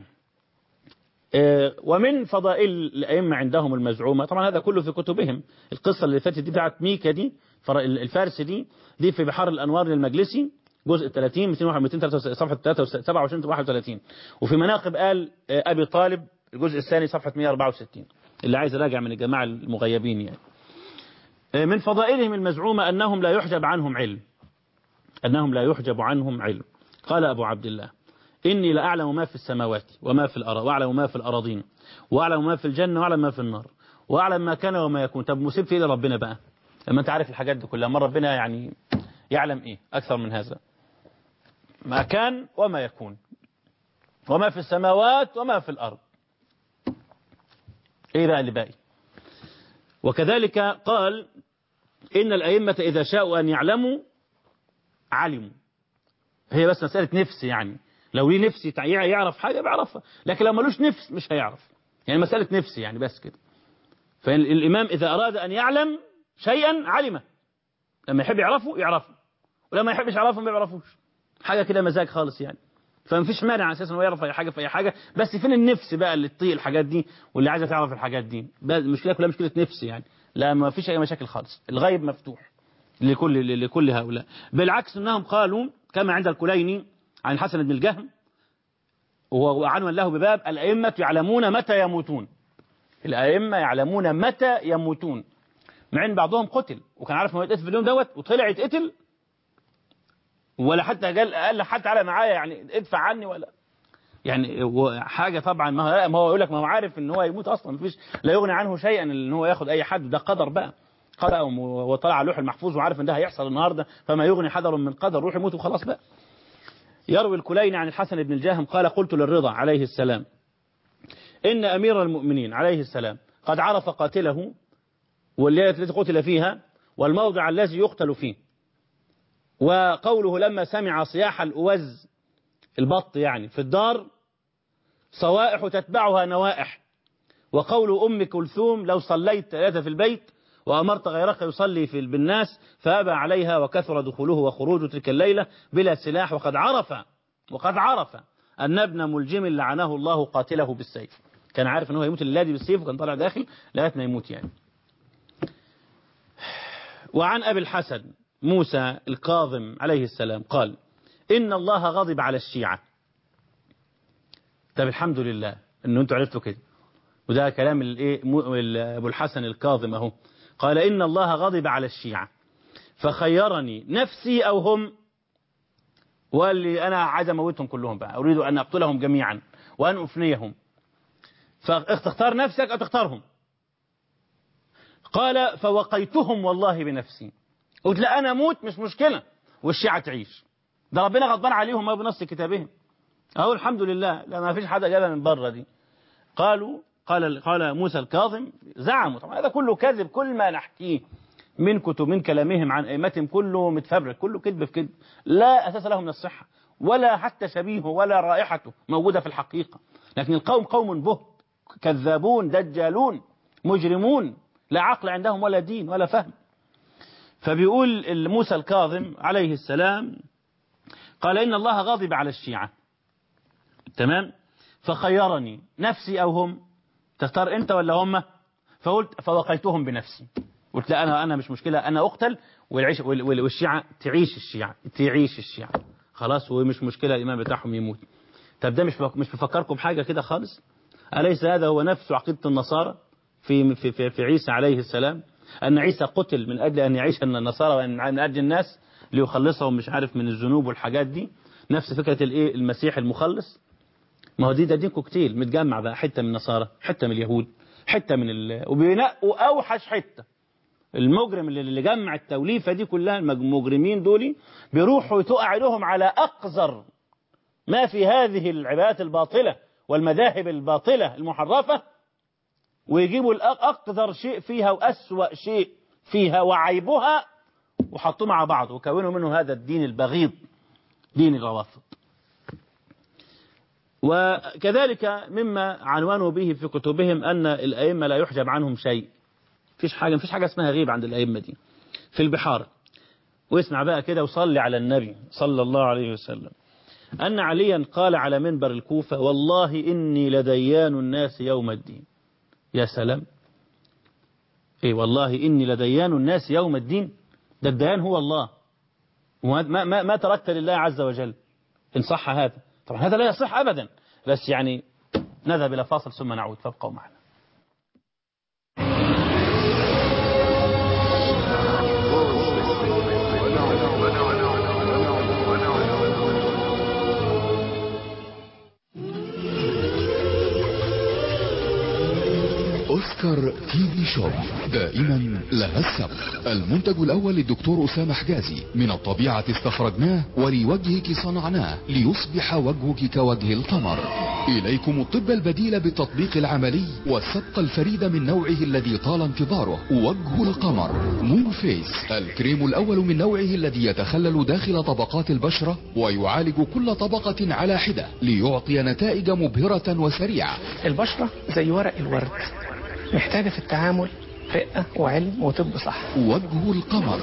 ومن فضائل الأئمة عندهم المزعومة طبعا هذا كله في كتبهم القصة اللي فاتت دي بتاعت ميكا دي الفارس دي دي في بحار الأنوار للمجلسي جزء 30 201 صفحة 27 31 وفي مناقب قال أبي طالب الجزء الثاني صفحة 164 اللي عايز راجع من الجماعة المغيبين يعني من فضائلهم المزعومة أنهم لا يحجب عنهم علم أنهم لا يحجب عنهم علم قال أبو عبد الله إني لأعلم ما في السماوات وما في الأرض وأعلم ما في الأراضين وأعلم ما في الجنة وأعلم ما في النار وأعلم ما كان وما يكون طب مصيب في إيه ربنا بقى لما أنت عارف الحاجات دي كلها ما ربنا يعني يعلم إيه أكثر من هذا ما كان وما يكون وما في السماوات وما في الأرض إيه بقى اللي باقي وكذلك قال إن الأئمة إذا شاءوا أن يعلموا علموا هي بس مسألة نفس يعني لو ليه نفس يعرف حاجة بيعرفها لكن لو ملوش نفس مش هيعرف يعني مسألة نفس يعني بس كده فالإمام إذا أراد أن يعلم شيئا علمه لما يحب يعرفه يعرفه ولما يحبش يعرفه ما يعرفوش حاجة كده مزاج خالص يعني فما فيش مانع اساسا انه يعرف اي حاجه في اي حاجه بس فين النفس بقى اللي تطيق الحاجات دي واللي عايزه تعرف الحاجات دي المشكله كلها مشكله نفس يعني لا ما فيش اي مشاكل خالص الغيب مفتوح لكل لكل هؤلاء بالعكس انهم قالوا كما عند الكليني عن الحسن بن الجهم وعنوا له بباب الائمه يعلمون متى يموتون الائمه يعلمون متى يموتون مع ان بعضهم قتل وكان عارف انه يتقتل في اليوم دوت وطلع يتقتل ولا حتى قال قال حتى تعالى معايا يعني ادفع عني ولا يعني حاجة طبعا ما هو يقول لك ما هو عارف ان هو يموت اصلا مفيش لا يغني عنه شيئا ان هو ياخد اي حد ده قدر بقى قرأ وطلع على اللوح المحفوظ وعارف ان ده هيحصل النهارده فما يغني حذر من قدر روح يموت وخلاص بقى يروي الكليني عن الحسن بن الجاهم قال قلت للرضا عليه السلام إن أمير المؤمنين عليه السلام قد عرف قاتله والليلة التي قتل فيها والموضع الذي يقتل فيه وقوله لما سمع صياح الأوز البط يعني في الدار صوائح تتبعها نوائح وقول أم كلثوم لو صليت ثلاثة في البيت وأمرت غيرك يصلي في بالناس فأبى عليها وكثر دخوله وخروجه تلك الليلة بلا سلاح وقد عرف وقد عرف أن ابن ملجم لعنه الله قاتله بالسيف كان عارف أنه يموت الليلة دي بالسيف وكان طالع داخل لغاية ما يموت يعني وعن أبي الحسن موسى الكاظم عليه السلام قال إن الله غضب على الشيعة طب الحمد لله أنه أنتوا عرفتوا كده وده كلام الايه ابو الحسن الكاظم اهو قال إن الله غضب على الشيعة فخيرني نفسي أو هم وقال لي أنا عايز أموتهم كلهم بقى أريد أن أقتلهم جميعا وأن أفنيهم فاختار نفسك أو تختارهم قال فوقيتهم والله بنفسي قلت لا أنا أموت مش مشكلة والشيعة تعيش ده ربنا غضبان عليهم ما بنص كتابهم أهو الحمد لله لا ما فيش حد جابها من بره دي قالوا قال قال موسى الكاظم زعموا طبعا هذا كله كذب كل ما نحكيه من كتب من كلامهم عن أئمتهم كله متفبرك كله كذب في كذب لا أساس له من الصحة ولا حتى شبيهه ولا رائحته موجودة في الحقيقة لكن القوم قوم بهت كذابون دجالون مجرمون لا عقل عندهم ولا دين ولا فهم فبيقول موسى الكاظم عليه السلام قال إن الله غاضب على الشيعة تمام فخيرني نفسي أو هم تختار أنت ولا هم فقلت فوقيتهم بنفسي قلت لا أنا أنا مش مشكلة أنا أقتل والعيش والشيعة تعيش الشيعة تعيش الشيعة خلاص ومش مشكلة الإمام بتاعهم يموت طب ده مش مش بفكركم بحاجة كده خالص أليس هذا هو نفس عقيدة النصارى في في في, في عيسى عليه السلام أن عيسى قتل من أجل أن يعيش النصارى ومن أجل الناس ليخلصهم مش عارف من الذنوب والحاجات دي نفس فكرة الايه المسيح المخلص ما هو دي ده دين كوكتيل متجمع بقى حتة من النصارى حتة من اليهود حتة من ال... وبينقوا اوحش حتة المجرم اللي اللي جمع التوليفة دي كلها المجرمين دول بيروحوا تقع لهم على أقذر ما في هذه العبادات الباطلة والمذاهب الباطلة المحرفة ويجيبوا الأق- أقذر شيء فيها وأسوأ شيء فيها وعيبها وحطوه مع بعض وكونوا منه هذا الدين البغيض دين الروافض وكذلك مما عنوانوا به في كتبهم أن الأئمة لا يحجب عنهم شيء مفيش حاجة مفيش حاجة اسمها غيب عند الأئمة دي في البحار واسمع بقى كده وصلي على النبي صلى الله عليه وسلم أن عليا قال على منبر الكوفة والله إني لديان الناس يوم الدين يا سلام إيه والله إني لديان الناس يوم الدين ده الديان هو الله وما ما, ما, ما تركت لله عز وجل إن صح هذا طبعا هذا لا يصح أبدا بس يعني نذهب إلى فاصل ثم نعود فابقوا معنا أوسكار تي في شوب دائما لها السبق المنتج الأول للدكتور أسامة حجازي من الطبيعة استخرجناه ولوجهك صنعناه ليصبح وجهك كوجه القمر إليكم الطب البديل بالتطبيق العملي والسبق الفريد من نوعه الذي طال انتظاره وجه القمر مون فيس الكريم الأول من نوعه الذي يتخلل داخل طبقات البشرة ويعالج كل طبقة على حدة ليعطي نتائج مبهرة وسريعة البشرة زي ورق الورد محتاجة في التعامل رقة وعلم وطب صح وجه القمر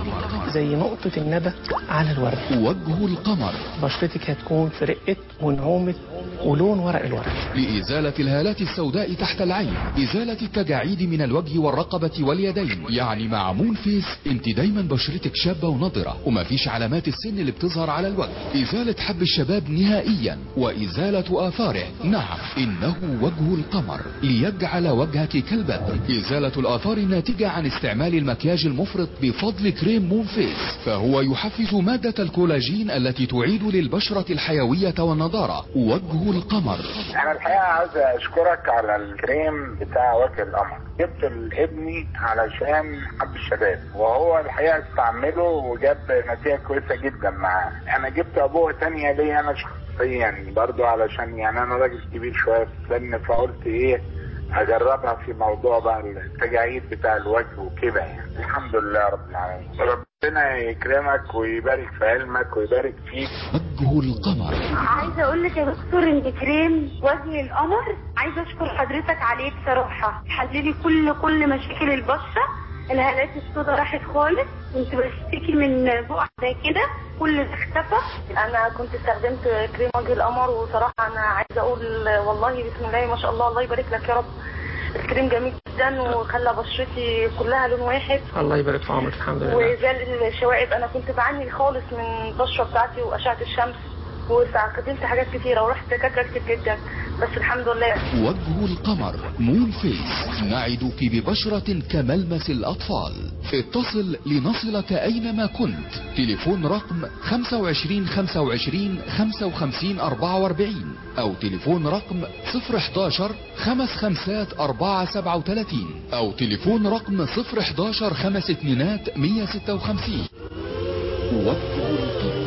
زي نقطة الندى على الورد وجه القمر بشرتك هتكون في رقة ونعومة ولون ورق الورد لإزالة الهالات السوداء تحت العين إزالة التجاعيد من الوجه والرقبة واليدين يعني مع مون فيس انت دايما بشرتك شابة ونضرة ومفيش علامات السن اللي بتظهر على الوجه إزالة حب الشباب نهائيا وإزالة آثاره نعم إنه وجه القمر ليجعل وجهك كالبدر إزالة الآثار الناتجة عن استعمال المكياج المفرط بفضل كريم مون فيس فهو يحفز مادة الكولاجين التي تعيد للبشرة الحيوية والنضارة وجه القمر انا الحقيقه عاوز اشكرك على الكريم بتاع وجه القمر جبت لابني علشان حب الشباب وهو الحقيقه استعمله وجاب نتيجه كويسه جدا معاه انا جبت ابوه تانية ليا انا شخصيا برضو علشان يعني انا راجل كبير شويه في السن فقلت ايه اجربها في موضوع بقى التجاعيد بتاع الوجه وكده يعني الحمد لله رب العالمين ربنا يكرمك ويبارك في علمك ويبارك فيك وجه القمر عايزه اقول لك يا دكتور ان كريم وجه القمر عايزه اشكر حضرتك عليه بصراحه حللي كل كل مشاكل البشره الهالات السوداء راحت خالص كنت بشتكي من بقع زي كده كل ده اختفى انا كنت استخدمت كريم وجه القمر وصراحه انا عايزه اقول والله بسم الله ما شاء الله الله يبارك لك يا رب الكريم جميل جدا وخلى بشرتي كلها لون واحد الله يبارك في عمرك الحمد لله وزال الشوائب انا كنت بعاني خالص من البشره بتاعتي واشعه الشمس واستخدمت حاجات كتيره ورحت دكاتره كتير جدا بس الحمد لله وجه القمر مون فيس نعدك ببشرة كملمس الأطفال اتصل لنصلك أينما كنت تليفون رقم 25 25 55 44 أو تليفون رقم 011 خمس خمسات 4 37 أو تليفون رقم 011 خمس اتنينات 156 وجه القمر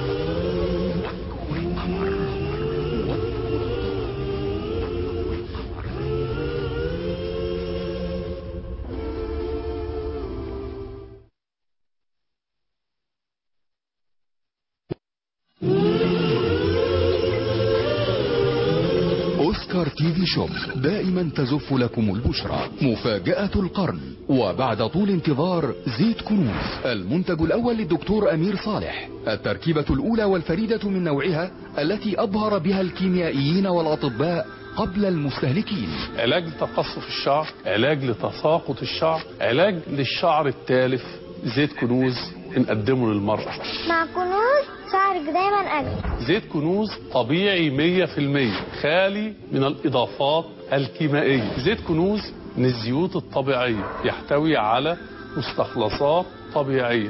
أوسكار تي في شوب دائما تزف لكم البشرى مفاجأة القرن وبعد طول انتظار زيت كنوز المنتج الأول للدكتور أمير صالح التركيبة الأولى والفريدة من نوعها التي أبهر بها الكيميائيين والأطباء قبل المستهلكين علاج لتقصف الشعر علاج لتساقط الشعر علاج للشعر التالف زيت كنوز بنقدمه للمرأة مع كنوز شعرك دايما أجمل زيت كنوز طبيعي 100% خالي من الإضافات الكيميائية زيت كنوز من الزيوت الطبيعية يحتوي على مستخلصات طبيعية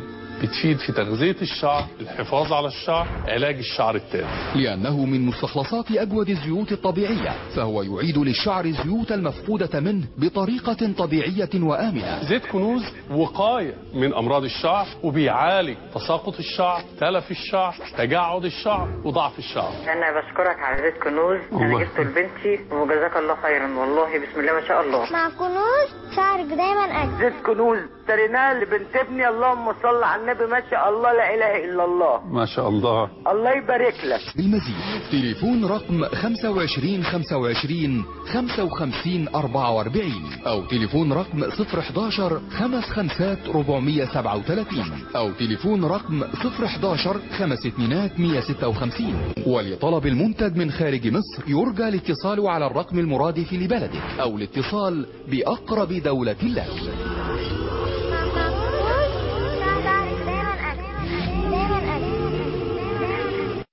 بتفيد في تغذية الشعر الحفاظ على الشعر علاج الشعر التالف لأنه من مستخلصات أجود الزيوت الطبيعية فهو يعيد للشعر الزيوت المفقودة منه بطريقة طبيعية وآمنة زيت كنوز وقاية من أمراض الشعر وبيعالج تساقط الشعر تلف الشعر تجعد الشعر وضعف الشعر انا بشكرك على زيت كنوز الله. انا جبته لبنتي وجزاك الله خيرا والله بسم الله ما شاء الله مع كنوز شعرك دايما أجمل زيت كنوز اشتريناه لبنت ابني اللهم صل على النبي ما شاء الله لا اله الا الله ما شاء الله الله يبارك لك بالمزيد تليفون رقم 25 25 55 44 أو تليفون رقم 011 خمس خمسات 437 أو تليفون رقم 011 خمس اتنينات 156 ولطلب المنتج من خارج مصر يرجى الاتصال على الرقم المرادف لبلدك أو الاتصال بأقرب دولة لك مع كنوز شعرك دايما أجمل دايما أجمل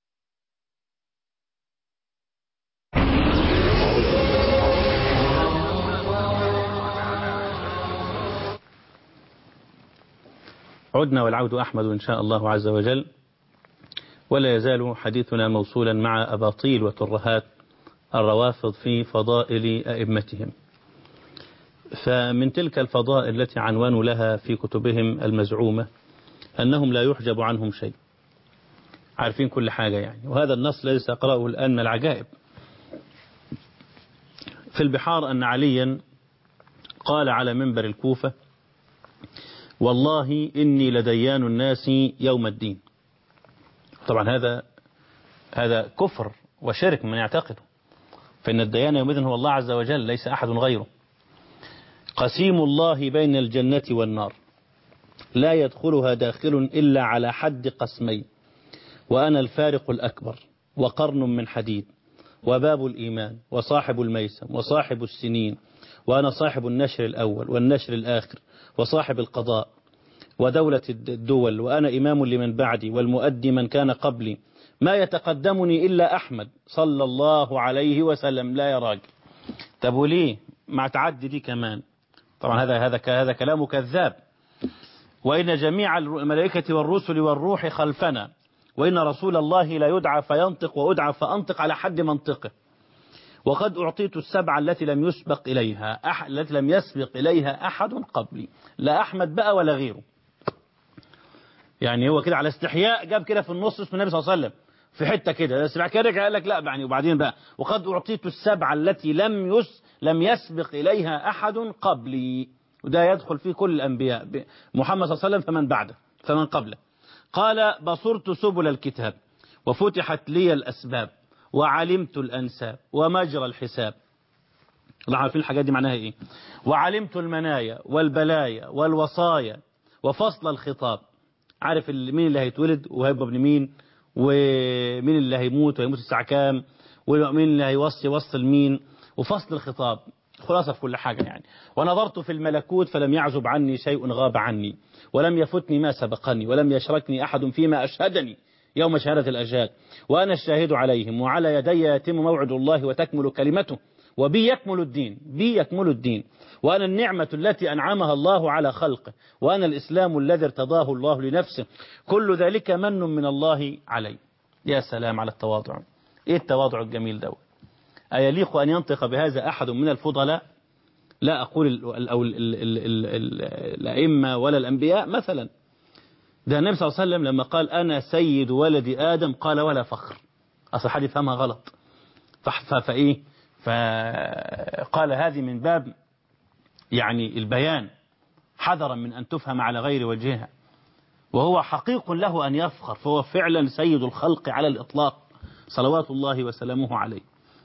عدنا والعود أحمد إن شاء الله عز وجل ولا يزال حديثنا موصولا مع أباطيل وترهات الروافض في فضائل أئمتهم فمن تلك الفضائل التي عنوانوا لها في كتبهم المزعومة أنهم لا يحجب عنهم شيء عارفين كل حاجة يعني وهذا النص الذي سأقرأه الآن من العجائب في البحار أن عليا قال على منبر الكوفة والله إني لديان الناس يوم الدين طبعا هذا هذا كفر وشرك من يعتقده فإن الديان يومئذ هو الله عز وجل ليس أحد غيره قسيم الله بين الجنة والنار لا يدخلها داخل إلا على حد قسمين وأنا الفارق الأكبر وقرن من حديد وباب الإيمان وصاحب الميسم وصاحب السنين وأنا صاحب النشر الأول والنشر الآخر وصاحب القضاء ودولة الدول وأنا إمام لمن بعدي والمؤدي من كان قبلي ما يتقدمني إلا أحمد صلى الله عليه وسلم لا يا راجل طب وليه مع تعدي دي كمان طبعا هذا هذا هذا كلام كذاب وإن جميع الملائكة والرسل والروح خلفنا وإن رسول الله لا يدعى فينطق وأدعى فأنطق على حد منطقه وقد أعطيت السبعة التي لم يسبق إليها أح... التي لم يسبق إليها أحد قبلي لا أحمد بقى ولا غيره يعني هو كده على استحياء جاب كده في النص اسم النبي صلى الله عليه وسلم في حتة كده بس بعد كده رجع قال لك لا يعني وبعدين بقى وقد أعطيت السبعة التي لم يس لم يسبق إليها أحد قبلي وده يدخل فيه كل الأنبياء ب- محمد صلى الله عليه وسلم فمن بعده فمن قبله قال بصرت سبل الكتاب وفتحت لي الأسباب وعلمت الأنساب ومجرى الحساب لا عارفين الحاجات دي معناها ايه وعلمت المنايا والبلايا والوصايا وفصل الخطاب عارف ال- مين اللي هيتولد وهيبقى ابن مين ومين اللي هيموت وهيموت الساعة كام ومين اللي هيوصي وصل مين وفصل الخطاب خلاصة في كل حاجة يعني ونظرت في الملكوت فلم يعزب عني شيء غاب عني ولم يفتني ما سبقني ولم يشركني أحد فيما أشهدني يوم شهادة الأجهاد وأنا الشاهد عليهم وعلى يدي يتم موعد الله وتكمل كلمته وبي يكمل الدين بي يكمل الدين وأنا النعمة التي أنعمها الله على خلقه وأنا الإسلام الذي ارتضاه الله لنفسه كل ذلك من من الله علي يا سلام على التواضع إيه التواضع الجميل ده أيليق أن ينطق بهذا أحد من الفضلاء لا أقول ال- ال- أو ال- ال- ال- ال- ال- الأئمة ولا الأنبياء مثلا ده النبي صلى الله عليه وسلم لما قال أنا سيد ولد آدم قال ولا فخر أصل حد يفهمها غلط فح- ف- فإيه فقال هذه من باب يعني البيان حذرا من أن تفهم على غير وجهها وهو حقيق له أن يفخر فهو فعلا سيد الخلق على الإطلاق صلوات الله وسلامه عليه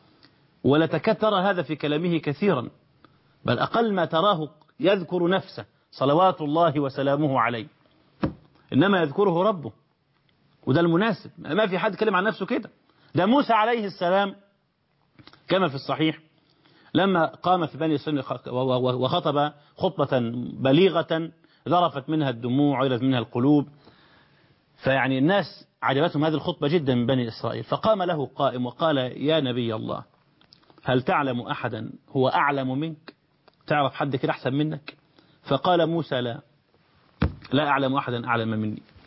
ولتكثر هذا في كلامه كثيرا بل أقل ما تراه يذكر نفسه صلوات الله وسلامه عليه إنما يذكره ربه وده المناسب ما في حد كلم عن نفسه كده ده موسى عليه السلام كما في الصحيح لما قام في بني إسرائيل وخطب خطبة بليغة ذرفت منها الدموع وعيرت منها القلوب فيعني الناس عجبتهم هذه الخطبة جدا من بني إسرائيل فقام له قائم وقال يا نبي الله هل تعلم أحدا هو أعلم منك تعرف حد كده أحسن منك فقال موسى لا لا أعلم أحدا أعلم مني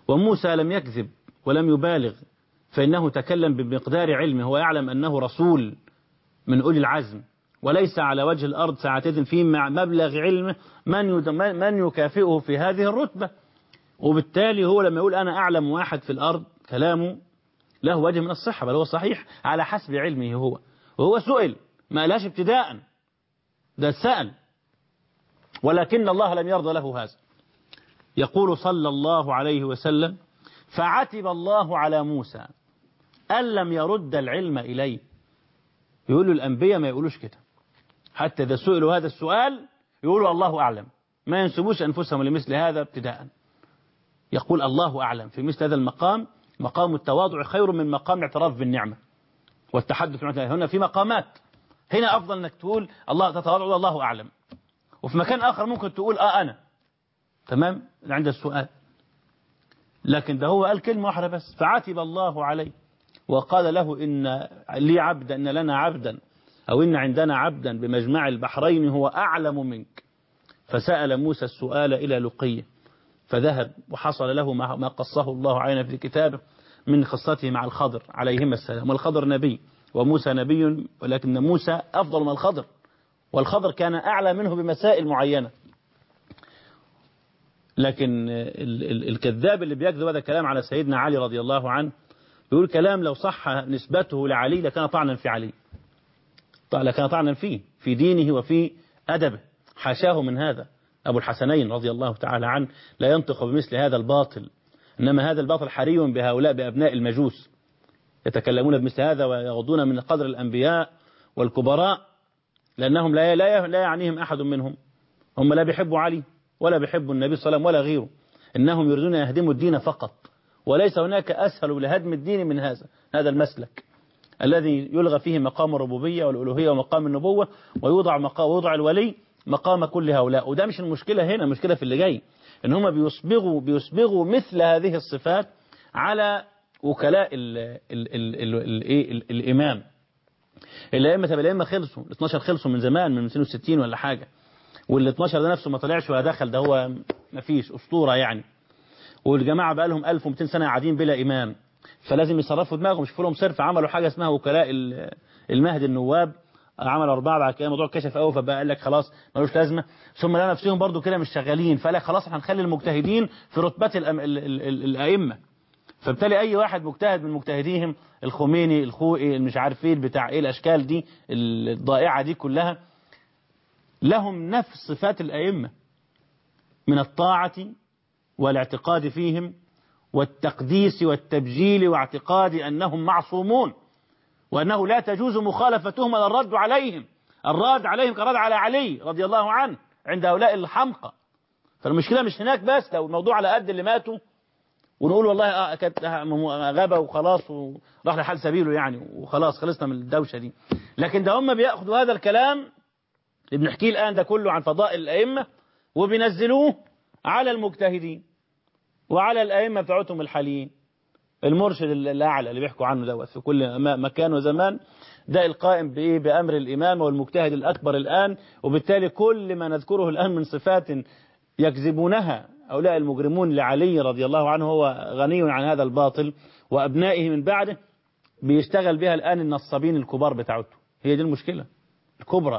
وموسى لم يكذب ولم يبالغ فإنه تكلم بمقدار علمه هو يعلم أنه رسول من أولي العزم وليس على وجه الأرض ساعتئذ في مع مبلغ علمه من يد- من يكافئه في هذه الرتبة وبالتالي هو لما يقول أنا أعلم واحد في الأرض كلامه له وجه من الصحة بل هو صحيح على حسب علمه هو وهو سئل ما قالهاش ابتداء ده سأل ولكن الله لم يرضى له هذا يقول صلى الله عليه وسلم فعتب الله على موسى أن لم يرد العلم إليه يقول له الأنبياء ما يقولوش كده حتى إذا سئلوا هذا السؤال يقولوا الله أعلم ما ينسبوش أنفسهم لمثل هذا ابتداء يقول الله أعلم في مثل هذا المقام مقام التواضع خير من مقام الاعتراف بالنعمة والتحدث بالنعمة. هنا في مقامات هنا أفضل أنك تقول الله تتواضع الله أعلم وفي مكان آخر ممكن تقول آه أنا تمام عند السؤال لكن ده هو قال كلمة واحدة بس فعاتب الله عليه وقال له إن لي عبدا إن لنا عبدا أو إن عندنا عبدا بمجمع البحرين هو أعلم منك فسأل موسى السؤال إلى لقيه فذهب وحصل له ما ما قصه الله علينا في كتابه من قصته مع الخضر عليهما السلام والخضر نبي وموسى نبي ولكن موسى أفضل من الخضر والخضر كان أعلى منه بمسائل معينة لكن ال- ال- الكذاب اللي بيكذب هذا الكلام على سيدنا علي رضي الله عنه يقول كلام لو صح نسبته لعلي لكان طعنا في علي لكان طعنا فيه في دينه وفي أدبه حاشاه من هذا أبو الحسنين رضي الله تعالى عنه لا ينطق بمثل هذا الباطل إنما هذا الباطل حري بهؤلاء بأبناء المجوس يتكلمون بمثل هذا ويغضون من قدر الأنبياء والكبراء لأنهم لا لا لا يعنيهم أحد منهم هم لا بيحبوا علي ولا بيحبوا النبي صلى الله عليه وسلم ولا غيره إنهم يريدون أن يهدموا الدين فقط وليس هناك أسهل لهدم الدين من هذا هذا المسلك الذي يلغى فيه مقام الربوبية والألوهية ومقام النبوة ويوضع مقام ويوضع الولي مقام كل هؤلاء وده مش المشكلة هنا المشكلة في اللي جاي ان هم بيصبغوا بيصبغوا مثل هذه الصفات على وكلاء ال ال ال ال ال ال ال الإمام الأئمة طب الأئمة خلصوا ال 12 خلصوا من زمان من 260 ولا حاجة وال 12 ده نفسه ما طلعش ولا دخل ده هو ما فيش أسطورة يعني والجماعة بقى لهم 1200 سنة قاعدين بلا إمام فلازم يصرفوا دماغهم يشوفوا لهم صرف عملوا حاجة اسمها وكلاء ال- المهدي النواب عمل أربعة بعد كده الموضوع كشف قوي فبقى قال لك خلاص ملوش لازمة ثم لقى نفسهم برضو كده مش شغالين فقال لك خلاص احنا هنخلي المجتهدين في رتبات الأم... ال... ال... ال... الأئمة فبالتالي أي واحد مجتهد من مجتهديهم الخميني الخوئي مش عارف ايه بتاع ايه الأشكال دي الضائعة دي كلها لهم نفس صفات الأئمة من الطاعة والاعتقاد فيهم والتقديس والتبجيل واعتقاد أنهم معصومون وأنه لا تجوز مخالفتهم ولا الرد عليهم الرد عليهم كرد على علي رضي الله عنه عند هؤلاء الحمقى فالمشكلة مش هناك بس لو الموضوع على قد اللي ماتوا ونقول والله آه كانت غابة وخلاص وراح لحال سبيله يعني وخلاص خلصنا من الدوشة دي لكن ده هم بياخدوا هذا الكلام اللي بنحكيه الآن ده كله عن فضائل الأئمة وبينزلوه على المجتهدين وعلى الأئمة بتاعتهم الحاليين المرشد الأعلى اللي بيحكوا عنه دوت في كل مكان وزمان ده القائم بإيه بأمر الإمام والمجتهد الأكبر الآن وبالتالي كل ما نذكره الآن من صفات يكذبونها هؤلاء المجرمون لعلي رضي الله عنه هو غني عن هذا الباطل وأبنائه من بعده بيشتغل بها الآن النصابين الكبار بتاعته هي دي المشكلة الكبرى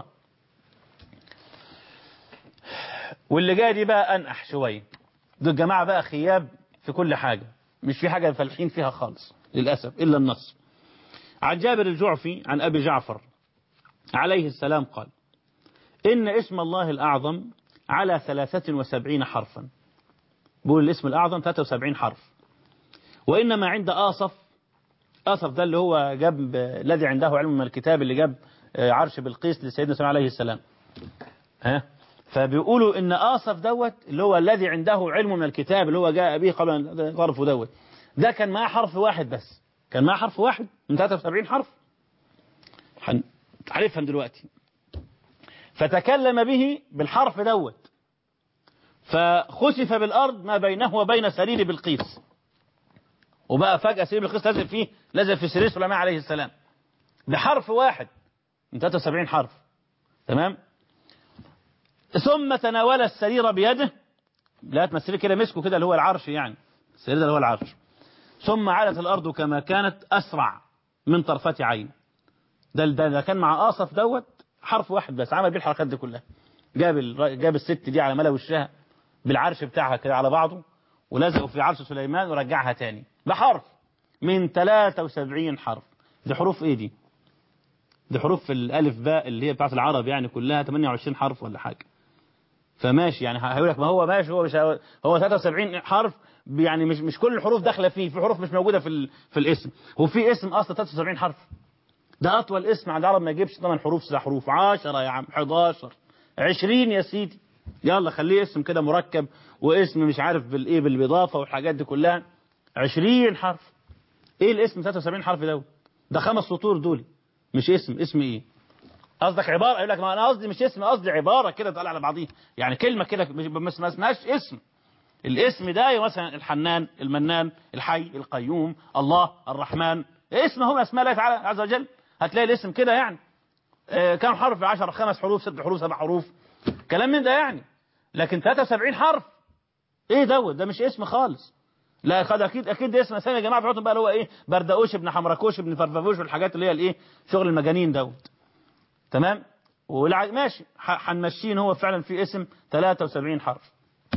واللي جاي دي بقى أنقح شوية دول جماعة بقى خياب في كل حاجة مش في حاجة فالحين فيها خالص للأسف إلا النص عن جابر الجعفي عن أبي جعفر عليه السلام قال إن اسم الله الأعظم على 73 حرفا بقول الاسم الأعظم 73 حرف وإنما عند آصف آصف ده اللي هو جاب الذي عنده علم من الكتاب اللي جاب عرش بالقيس لسيدنا سليمان عليه السلام ها فبيقولوا ان آصف دوت اللي هو الذي عنده علم من الكتاب اللي هو جاء به قبل أن ظرفه دوت ده كان معاه حرف واحد بس كان معاه حرف واحد من 73 حرف هنفهم دلوقتي فتكلم به بالحرف دوت فخسف بالأرض ما بينه وبين سرير بلقيس وبقى فجأة سرير بلقيس لازل فيه لازل في سرير سليمان عليه السلام بحرف واحد من 73 حرف تمام ثم تناول السرير بيده لا تمثلي كده مسكه كده اللي هو العرش يعني السرير ده اللي هو العرش ثم عادت الأرض كما كانت أسرع من طرفة عين ده ده, ده كان مع آصف دوت حرف واحد بس عمل بيه الحركات دي كلها جاب ال- جاب الست دي على ملا وشها بالعرش بتاعها كده على بعضه ولزقوا في عرش سليمان ورجعها تاني بحرف من 73 حرف دي حروف ايه دي دي حروف الالف باء اللي هي بتاعت العرب يعني كلها 28 حرف ولا حاجه فماشي يعني هيقول لك ما هو ماشي هو مش هو هو 73 حرف يعني مش مش كل الحروف داخله فيه في حروف مش موجوده في ال- في الاسم هو في اسم اصلا 73 حرف ده اطول اسم عند العرب ما يجيبش 8 حروف 9 حروف 10 يا عم 11 20 يا سيدي يلا خليه اسم كده مركب واسم مش عارف بالايه بالاضافه والحاجات دي كلها 20 حرف ايه الاسم 73 حرف ده ده خمس سطور دول مش اسم اسم ايه قصدك عباره يقول لك ما انا قصدي مش اسم قصدي عباره كده تقال على بعضيها يعني كلمه كده مش مش- ما اسمهاش اسم الاسم ده مثلا الحنان المنان الحي القيوم الله الرحمن اسم هو اسماء الله تعالى عز وجل هتلاقي الاسم كده يعني آه، كم حرف 10 خمس حروف ست حروف سبع حروف كلام من ده يعني لكن 73 حرف ايه دوت ده مش اسم خالص لا خد اكيد اكيد ده اسم اسامي يا جماعه بتوعتهم بقى اللي هو ايه بردقوش ابن حمركوش ابن فرفوش والحاجات اللي هي الايه شغل المجانين دوت تمام والع... ماشي ح- هنمشيه هو فعلا في اسم 73 حرف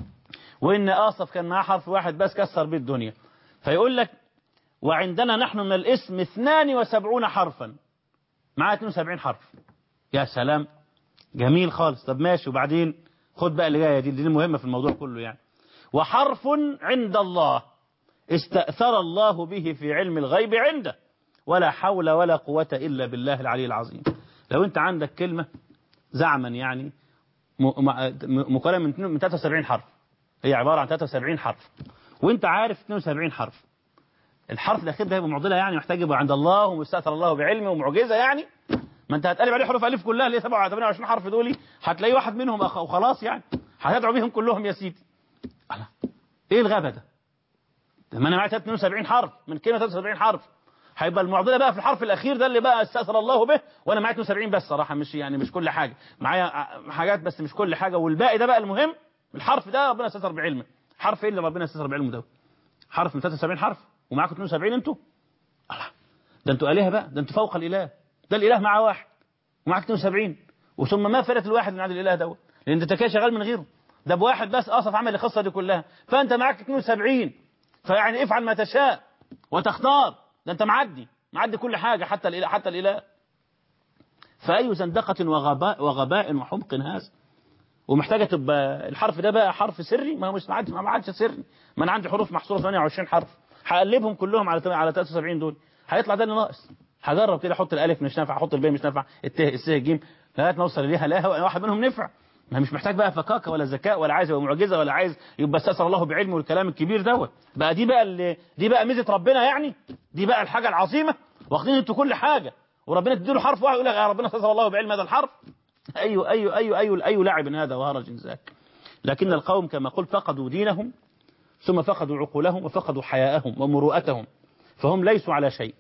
وان اصف كان معاه حرف واحد بس كسر بيه الدنيا فيقول لك وعندنا نحن من الاسم 72 حرفا معاه 72 حرف يا سلام جميل خالص طب ماشي وبعدين خد بقى اللي جايه دي دي المهمه في الموضوع كله يعني وحرف عند الله استأثر الله به في علم الغيب عنده ولا حول ولا قوة إلا بالله العلي العظيم لو أنت عندك كلمة زعما يعني م- م- مكونة من من 73 حرف هي عبارة عن 73 حرف وأنت عارف 72 حرف الحرف الأخير ده يبقى معضلة يعني محتاج يبقى عند الله ومستأثر الله بعلمه ومعجزة يعني ما أنت هتقلب عليه حروف ألف كلها اللي هي 27 حرف دول هتلاقي واحد منهم أخ- وخلاص يعني هتدعو بيهم كلهم يا سيدي الله. إيه الغبا ده؟ ده ما انا معايا 72 حرف من كلمه 73 حرف هيبقى المعضله بقى في الحرف الاخير ده اللي بقى استاثر الله به وانا معايا 72 بس صراحه مش يعني مش كل حاجه معايا ع- حاجات بس مش كل حاجه والباقي ده بقى المهم الحرف ده ربنا استاثر بعلمه حرف ايه اللي ربنا استاثر بعلمه ده حرف من 73 حرف ومعاكم 72 انتوا الله ده انتوا الهه بقى ده انتوا فوق الاله ده الاله مع واحد ومعاك 72 وثم ما فرقت الواحد من عند الاله دوت لان انت كده شغال من غيره ده بواحد بس اصف عمل القصه دي كلها فانت معاك 72 فيعني افعل ما تشاء وتختار ده انت معدي معدي كل حاجه حتى الاله حتى الاله فاي زندقه وغباء وغباء وحمق هذا ومحتاجه تبقى الحرف ده بقى حرف سري ما هو مش ما عادش ما عادش سري ما انا عندي حروف محصوره 28 حرف هقلبهم كلهم على على 73 دول هيطلع ده اللي ناقص هجرب كده احط الالف مش نافع احط الباء مش نافع الت الس الجيم لغايه ما اوصل ليها لا واحد منهم نفع ما مش محتاج بقى فكاكه ولا ذكاء ولا عايز يبقى معجزه ولا عايز يبقى استاثر الله بعلمه والكلام الكبير دوت بقى دي بقى اللي دي بقى ميزه ربنا يعني دي بقى الحاجه العظيمه واخدين انتوا كل حاجه وربنا تديله حرف واحد يقول لك يا ربنا استاثر الله بعلم هذا الحرف ايوه ايوه ايوه ايوه اي لعب هذا وهرج ذاك لكن القوم كما قلت فقدوا دينهم ثم فقدوا عقولهم وفقدوا حياءهم ومروءتهم فهم ليسوا على شيء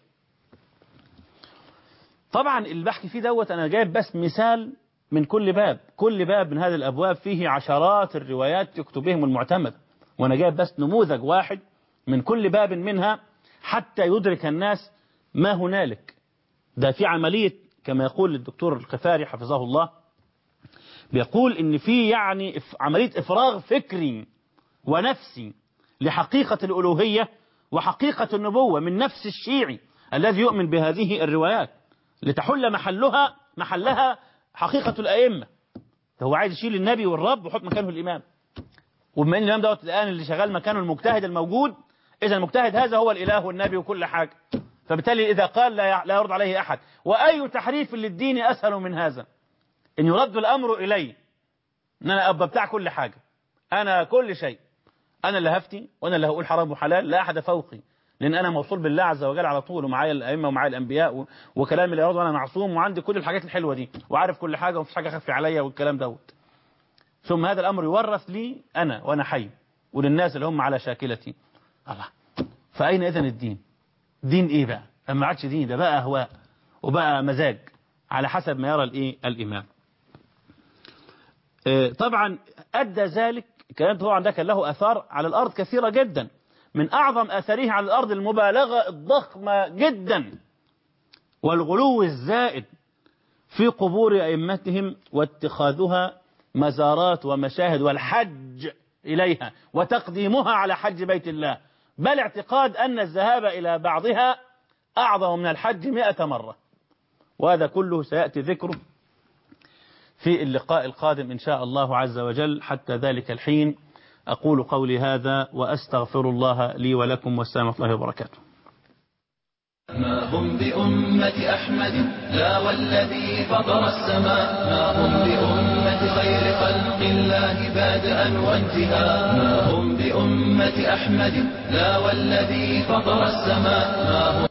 طبعا اللي بحكي فيه دوت انا جايب بس مثال من كل باب كل باب من هذه الابواب فيه عشرات الروايات يكتب بهم المعتمد وانا جايب بس نموذج واحد من كل باب منها حتى يدرك الناس ما هنالك ده في عملية كما يقول الدكتور الخفاري حفظه الله بيقول ان في يعني إف- عملية افراغ فكري ونفسي لحقيقة الألوهية وحقيقة النبوة من نفس الشيعي الذي يؤمن بهذه الروايات لتحل محلها محلها حقيقة الأئمة ده هو عايز يشيل النبي والرب ويحط مكانه الإمام وبما ان الإمام دوت الآن اللي شغال مكانه المجتهد الموجود إذا المجتهد هذا هو الإله والنبي وكل حاجة فبالتالي إذا قال لا يع- لا يرد عليه أحد وأي تحريف للدين أسهل من هذا إن يرد الأمر إلي إن أنا أبقى بتاع كل حاجة أنا كل شيء أنا اللي هفتي وأنا اللي هقول حرام وحلال لا أحد فوقي لأن أنا موصول بالله عز وجل على طول ومعايا الأئمة ومعايا الأنبياء و- وكلامي لا يرد وأنا معصوم وعندي كل الحاجات الحلوة دي وعارف كل حاجة ومفيش حاجة خفي عليا والكلام دوت ثم هذا الأمر يورث لي أنا وأنا حي وللناس اللي هم على شاكلتي الله فأين إذن الدين دين إيه بقى أما عادش دين ده بقى أهواء وبقى مزاج على حسب ما يرى الإيه الإمام آه، طبعا أدى ذلك الكلام طبعا ده كان له أثار على الأرض كثيرة جدا من أعظم أثره على الأرض المبالغة الضخمة جدا والغلو الزائد في قبور أئمتهم واتخاذها مزارات ومشاهد والحج إليها وتقديمها على حج بيت الله بل اعتقاد أن الذهاب إلى بعضها أعظم من الحج مئة مرة وهذا كله سيأتي ذكره في اللقاء القادم إن شاء الله عز وجل حتى ذلك الحين أقول قولي هذا وأستغفر الله لي ولكم والسلام ورحمة الله وبركاته ما هم بأمة أحمد لا والذي فطر السماء ما هم بأمة خير خلق الله بادئا وانتهاء ما هم بأمة أحمد لا والذي فطر السماء ما هم